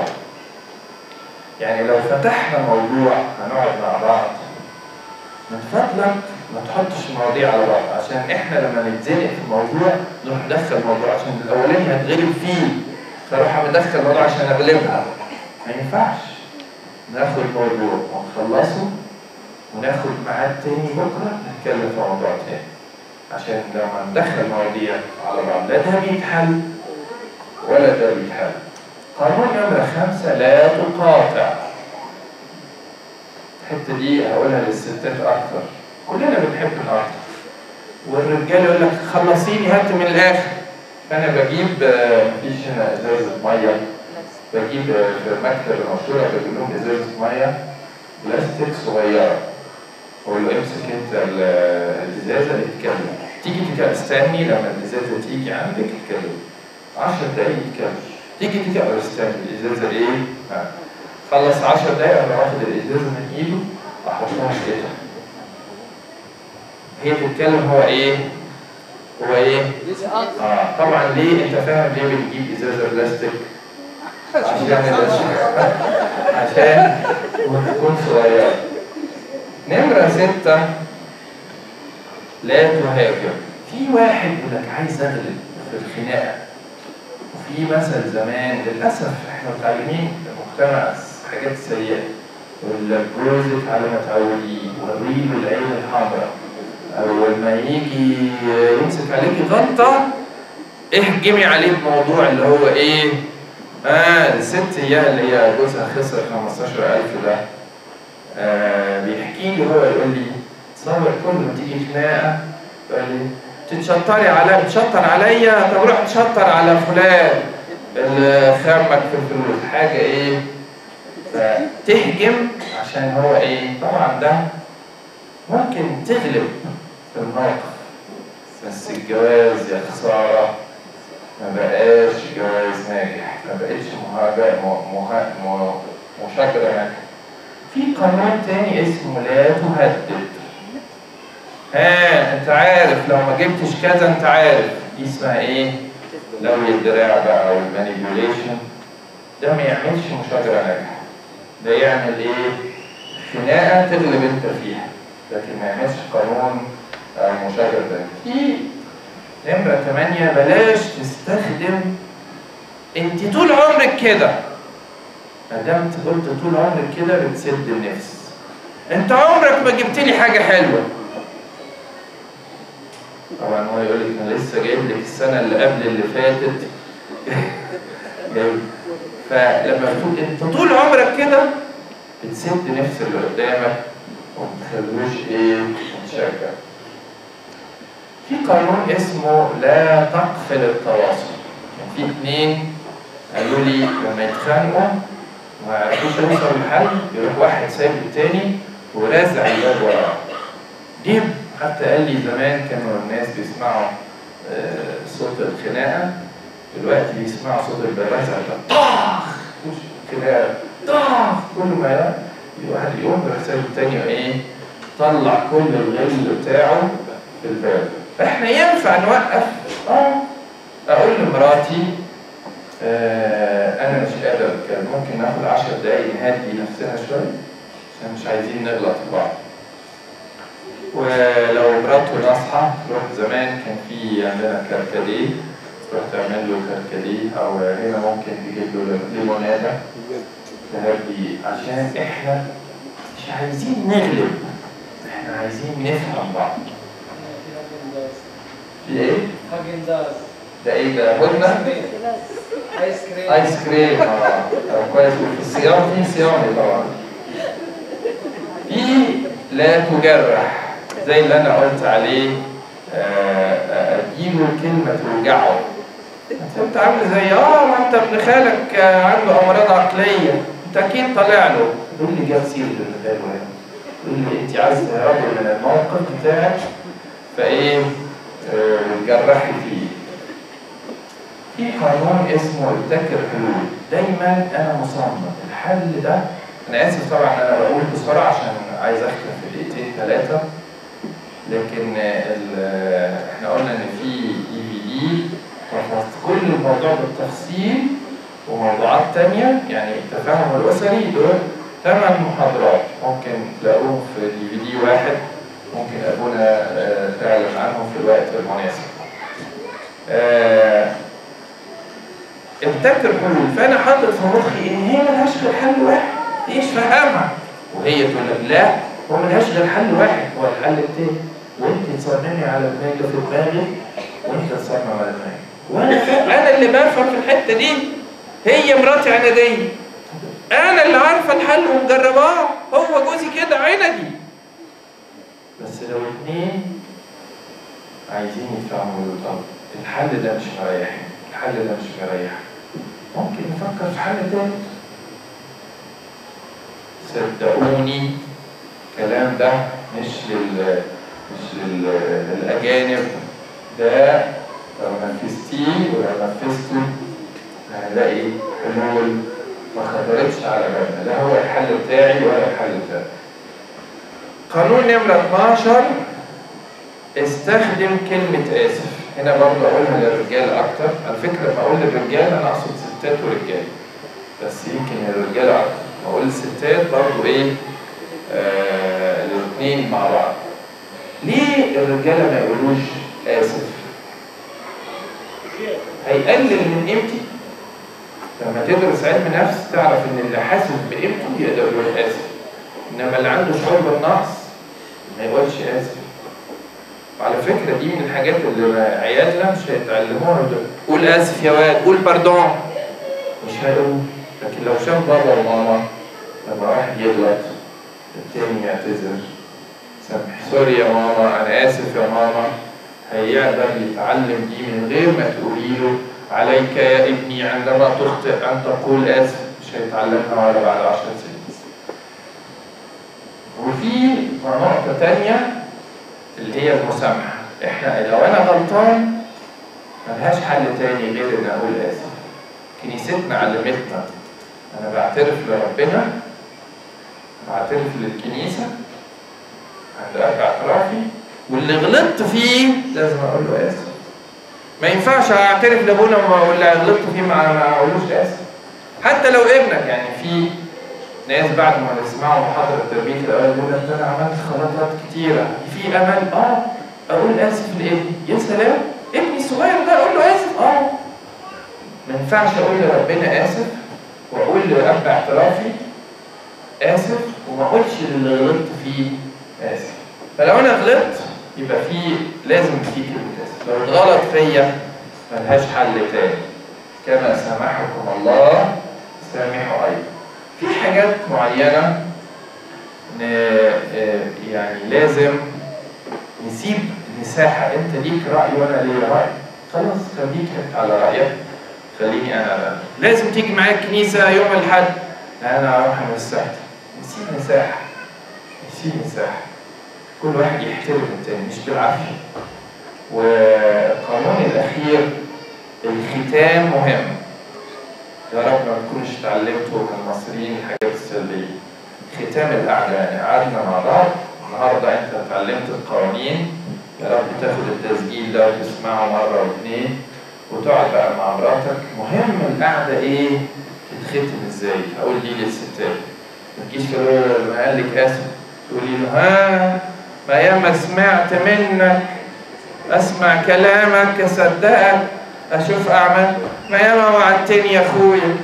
يعني لو فتحنا موضوع هنقعد مع بعض من فضلك ما تحطش المواضيع على بعض عشان احنا لما نتزنق في موضوع نروح ندخل موضوع عشان الاولاني هتغلب فيه فاروح مدخل موضوع عشان اغلبها ما ينفعش ناخد موضوع ونخلصه وناخد ميعاد تاني بكره نتكلم في موضوع تاني عشان لما ندخل مواضيع على بعض لا ده بيتحل ولا ده بيتحل قانون نمرة خمسة لا تقاطع الحتة دي هقولها للستات أكتر كلنا بنحب نقاطع والرجال يقول لك خلصيني هات من الآخر فأنا بجيب آه، مفيش هنا إزازة مية بجيب آه، في المكتب المشهورة بجيب لهم إزازة مية بلاستيك صغيرة أقول له امسك أنت ال- الإزازة اتكلم تيجي تتكلم استني لما الإزازة تيجي عندك اتكلم 10 دقايق يتكلم تيجي تتكلم استني الإزازة إيه؟ ها. خلص 10 دقايق أنا واخد الإزازة من إيده أحطها في إيدها هي تتكلم هو إيه؟ هو إيه؟ اه طبعا ليه انت فاهم ليه بنجيب ازازه بلاستيك عشان الأشياء- عشان وتكون صغيره نمره سته لا تهاجم في واحد يقول لك عايز اغلب في الخناقه وفي مثل زمان للاسف احنا متعلمين في المجتمع حاجات سيئه يقول لك جوزك على ما تعوديه وريله العين الحمراء أول ما يجي يمسك عليكي غلطة اهجمي عليه بموضوع اللي هو إيه؟ آه الست هي اللي هي جوزها خسر 15000 ده آه بيحكي لي هو يقول لي تصور كل ما تيجي خناقة يقول لي تتشطري عليا بتشطر عليا طب روح تشطر على فلان اللي خامك في الفلوس حاجة إيه؟ فتهجم عشان هو إيه؟ طبعا ده ممكن تغلب في الموقف بس الجواز يا خسارة ما بقاش جواز ناجح ما بقتش مهاجة م- مها- م- مشاجرة ناجحة في قانون تاني اسمه لا تهدد ها انت عارف لو ما جبتش كذا انت عارف دي اسمها ايه؟ لو الدراع بقى او المانيبيوليشن ده ما يعملش مشاجرة ناجحة ده يعمل ايه؟ خناقة تغلب انت فيها لكن ما يعملش قانون آه، مشاجر ده في نمرة 8 بلاش تستخدم انت طول عمرك كده ما دام انت قلت طول عمرك كده بتسد النفس انت عمرك ما جبت لي حاجة حلوة طبعا هو يقول لك انا لسه جايب لك السنة اللي قبل اللي فاتت جايب فلما تقول انت طول عمرك كده بتسد نفس اللي قدامك وما تخلوش ايه يتشجع في قانون اسمه لا تقفل التواصل كان في اتنين قالوا لي لما يتخانقوا ما يعرفوش يوصلوا لحل يروح واحد سايب التاني ورازع الباب وراه دي حتى قال لي زمان كانوا الناس بيسمعوا آه، صوت الخناقه دلوقتي بيسمعوا صوت البرازة ده طاخ كده طاخ كل ما الواحد يقوم بيحسب التاني ايه طلع كل الغل بتاعه في الباب احنا ينفع نوقف اه اقول لمراتي آه انا مش قادر اتكلم ممكن ناخد عشر دقايق نهدي نفسنا شويه عشان مش عايزين نغلط في بعض ولو مراته ناصحة تروح زمان كان في عندنا كركديه تروح تعمل له كركديه أو هنا ممكن تجيب له ليمونادة تهدي عشان إحنا مش عايزين نغلب إحنا عايزين نفهم بعض في إيه؟ هاجن داز ده إيه ده؟ هدنة؟ ايس كريم ايس كريم اه طب كويس وفي الصيام في صيام طبعا في لا تجرح زي اللي انا قلت عليه آه، آه، اديله كلمه توجعه انت عامل زي اه ما انت ابن خالك آه، عنده امراض عقليه انت اكيد طالع له يقول لي جاب سيره ابن خاله هنا يقول لي انت عايز تهربي من الموقف بتاعك فايه آه، جرحي فيه في قانون اسمه ابتكر حلول دايما انا مصمم الحل ده انا اسف طبعا انا بقول بسرعه عشان عايز اختم في دقيقتين ثلاثه لكن ال- احنا قلنا ان في اي في دي فحصت كل الموضوع بالتفصيل وموضوعات تانية يعني التفاهم الأسري دول ثمان محاضرات ممكن تلاقوهم في دي في دي واحد ممكن أبونا آه، فعلا عنهم في الوقت المناسب. آه، ابتكر حلول فانا حاطط في مخي ان هي ملهاش غير حل واحد ايش فهمها وهي تقول لك لا هو ملهاش غير حل واحد هو الحل التاني وانت تصممي على دماغي اللي في دماغي وانت تصمم على دماغي وانا فا- انا اللي بفهم في الحته دي هي مراتي عناديه انا اللي عارفه الحل ومجرباه هو جوزي كده عندي بس لو اتنين عايزين يدفعوا طب الحل ده مش مريحني الحل ده مش مريح ممكن نفكر في حل تاني صدقوني الكلام ده مش لل مش لل... للأجانب ده لو نفذتيه ولو نفذته هنلاقي حلول ما خطرتش على بالنا لا هو الحل بتاعي ولا الحل بتاعي قانون نمرة 12 استخدم كلمة آسف هنا برضه أقولها للرجال أكتر على فكرة لما أقول للرجال أنا أقصد ستات ورجال بس يمكن الرجال أكتر لما أقول الستات برضه إيه آه الاثنين مع بعض ليه الرجالة ما يقولوش آسف؟ هيقلل من قيمتي لما تدرس علم نفس تعرف ان اللي حاسس بقيمته يقدر يقول اسف انما اللي عنده شعور بالنقص ما يقولش اسف وعلى فكره دي من الحاجات اللي عيالنا مش هيتعلموها دول. قول اسف يا واد قول باردون مش هيقول لكن لو شاف بابا وماما لما واحد يغلط التاني يعتذر سامح سوري يا ماما انا اسف يا ماما هيقدر يتعلم دي من غير ما تقولي له عليك يا ابني عندما تخطئ ان تقول اسف مش هيتعلمها ولا بعد عشر سنين وفي نقطة تانية اللي هي المسامحة احنا لو انا غلطان ملهاش حل تاني غير ان اقول اسف كنيستنا علمتنا انا بعترف لربنا بعترف للكنيسة عند اب اعترافي واللي غلطت فيه لازم اقول له اسف ما ينفعش اعترف لابونا وما- واللي غلطت فيه ما ما اقولوش اسف حتى لو ابنك يعني في ناس بعد ما يسمعوا محاضرة تربية الأولاد يقول لك ده أنا عملت غلطات كتيرة في أمل آه أقول آسف لابني يا سلام ابني الصغير ده أقول له آسف آه ما ينفعش أقول لربنا آسف وأقول لأب اعترافي آسف وما أقولش للي غلطت فيه آسف فلو أنا غلطت يبقى في لازم في كلمة آسف لو اتغلط فيا ملهاش حل تاني كما سامحكم الله سامحوا أيضا في حاجات معينة ن- آه، يعني لازم نسيب مساحة أنت ليك رأي وأنا ليا رأي خلاص خليك أنت على رأيك خليني أنا على رأيي. لازم تيجي معايا الكنيسة يوم الأحد لا أنا أروح من السبت نسيب مساحة نسيب مساحة كل واحد يحترم التاني مش بالعافية والقانون الأخير الختام مهم يا رب ما تكونش اتعلمتوا من المصريين الحاجات السلبية ختام القعدة يعني قعدنا مع بعض النهارده انت اتعلمت القوانين يا رب تاخد التسجيل ده وتسمعه مرة واثنين وتقعد بقى مع مراتك مهم القعدة ايه تتختم ازاي اقول دي للستات ما تجيش كده لما قال لك اسف تقولي له ها ما ياما سمعت منك اسمع كلامك اصدقك اشوف اعمال ما ياما وعدتني يا اخويا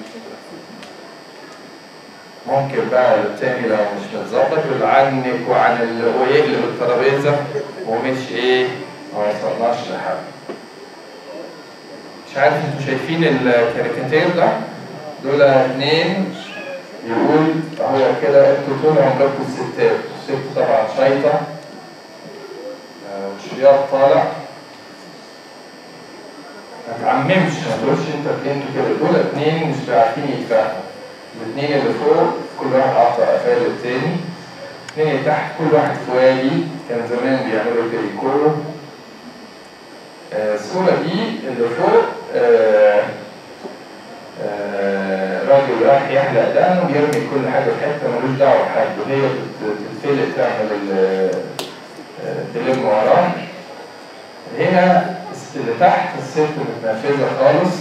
ممكن بقى التاني لو مش متظبط يقول عنك وعن ال... ويقلب الترابيزه ومش ايه ما وصلناش لحد مش عارف انتوا شايفين الكاريكاتير ده دول اتنين يقول هو كده انتوا طول عمركم الستات الست طبعا شايطه آه، والشياط طالع ما تعممش ما تقولش انت انتوا كده دول اتنين مش عارفين يتفاهموا الاثنين اللي فوق كل واحد قاطع قفاه للتاني الاثنين اللي تحت كل واحد في وادي كان زمان بيعملوا كريكورو آه، الصورة دي اللي فوق آه، آه، راجل رايح يحلق دقنه ويرمي كل حاجة في حتة ملوش دعوة بحد وهي بت- بتتفلق تعمل ال- آه، تلم وراه هنا اللي تحت الست متنفذة خالص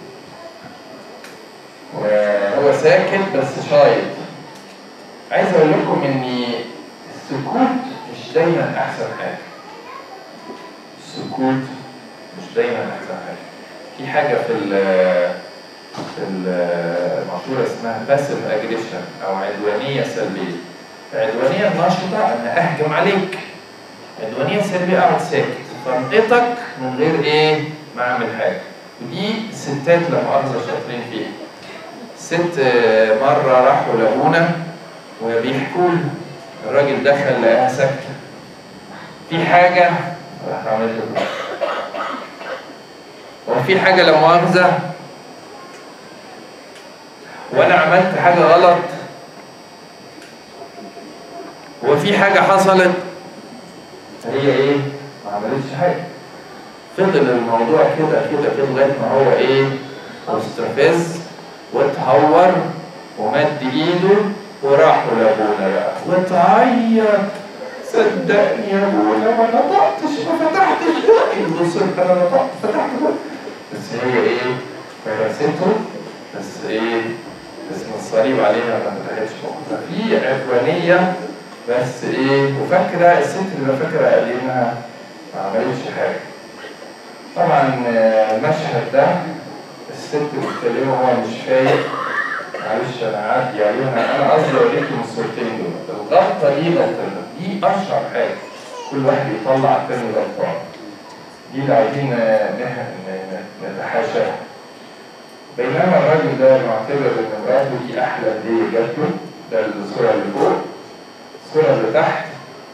وهو ساكت بس شايط عايز اقول لكم ان السكوت مش دايما احسن حاجه السكوت مش دايما احسن حاجه في حاجه في ال في المقوله اسمها باسيف اجريشن او عدوانيه سلبيه العدوانيه النشطه ان اهجم عليك عدوانيه سلبيه اقعد ساكت فانقطك من غير ايه ما اعمل حاجه ودي الستات لا مؤاخذه شاطرين فيها ست آه، مرة راحوا لأبونا وبيحكوا له الراجل دخل لقاها ساكتة في حاجة راح عملت له هو في حاجة لا مؤاخذة وأنا عملت حاجة غلط هو في حاجة حصلت هي إيه؟ ما عملتش حاجة فضل الموضوع كده كده كده لغاية ما هو إيه؟ مستفز واتهور ومد ايده وراحوا لابونا بقى وتعيط صدقني يا ابونا ما نطقتش ما فتحتش بقي بص انا نطقت فتحت بقي بس هي ايه فرسته بس ايه اسم الصليب عليها ما فتحتش بقى ففي عدوانيه بس ايه وفاكره الست اللي فاكره قال انها ما عملتش حاجه طبعا آه، المشهد ده الست بتكلمه وهو مش فايق معلش انا هعدي عليها انا قصدي اوريكم الصورتين دول الغلطه دي غلطه دي اشهر حاجه كل واحد يطلع التاني غلطان دي اللي عايزين نه- ن- نتحاشاها بينما الراجل ده معتبر ان مراته دي احلى هديه جات له ده الصوره اللي فوق الصوره اللي تحت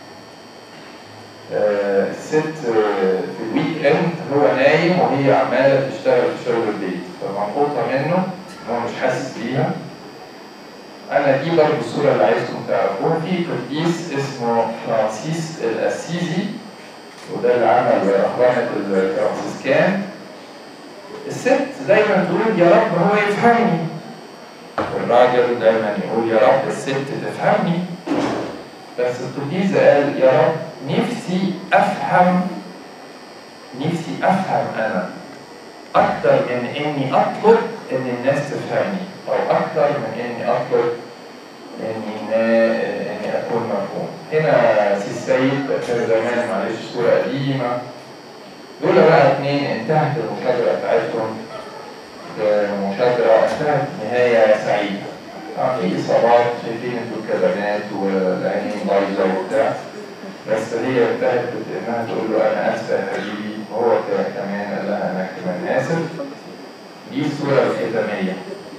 آه، الست آه، في الويك اند هو نايم وهي عماله تشتغل في شغل البيت فمنقوطه منه ان هو مش حاسس بيها انا دي برضه الصوره اللي عايزكم تعرفوها في قديس اسمه فرانسيس الاسيزي وده اللي عمل اخوانة الفرانسيسكان الست دايما تقول يا رب هو يفهمني والراجل دايما يقول يا رب الست تفهمني بس القديس قال يا رب نفسي افهم نفسي افهم انا اكتر من اني اطلب ان الناس تفهمني او اكتر من اني اطلب اني اني اكون مفهوم هنا سي السيد كان زمان معلش صوره قديمه دول بقى اتنين انتهت المشاجره بتاعتهم بمشاجره انتهت نهايه سعيده طبعا في اصابات شايفين انتوا الكدمات والعينين بايظه وبتاع بس هي انتهت بانها تقول له انا اسفه يا حبيبي وهو كمان قال لها انا كمان اسف دي الصوره الختاميه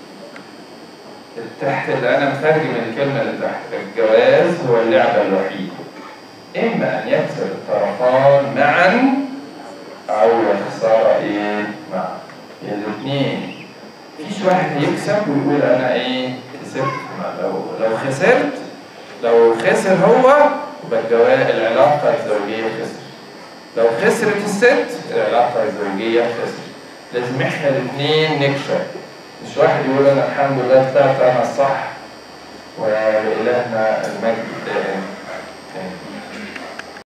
تحت اللي انا مترجم الكلمه اللي تحت الجواز هو اللعبه الوحيده اما ان يكسب الطرفان معا او يخسر ايه معا الاثنين مفيش واحد هيكسب ويقول انا ايه كسبت ما لو لو خسرت لو خسر هو يبقى الجواز العلاقه الزوجيه خسر لو خسرت الست العلاقه الزوجيه خسر لازم احنا الاثنين نكسب مش واحد يقول انا الحمد لله طلعت انا الصح ولإلهنا المجد دائم آمين.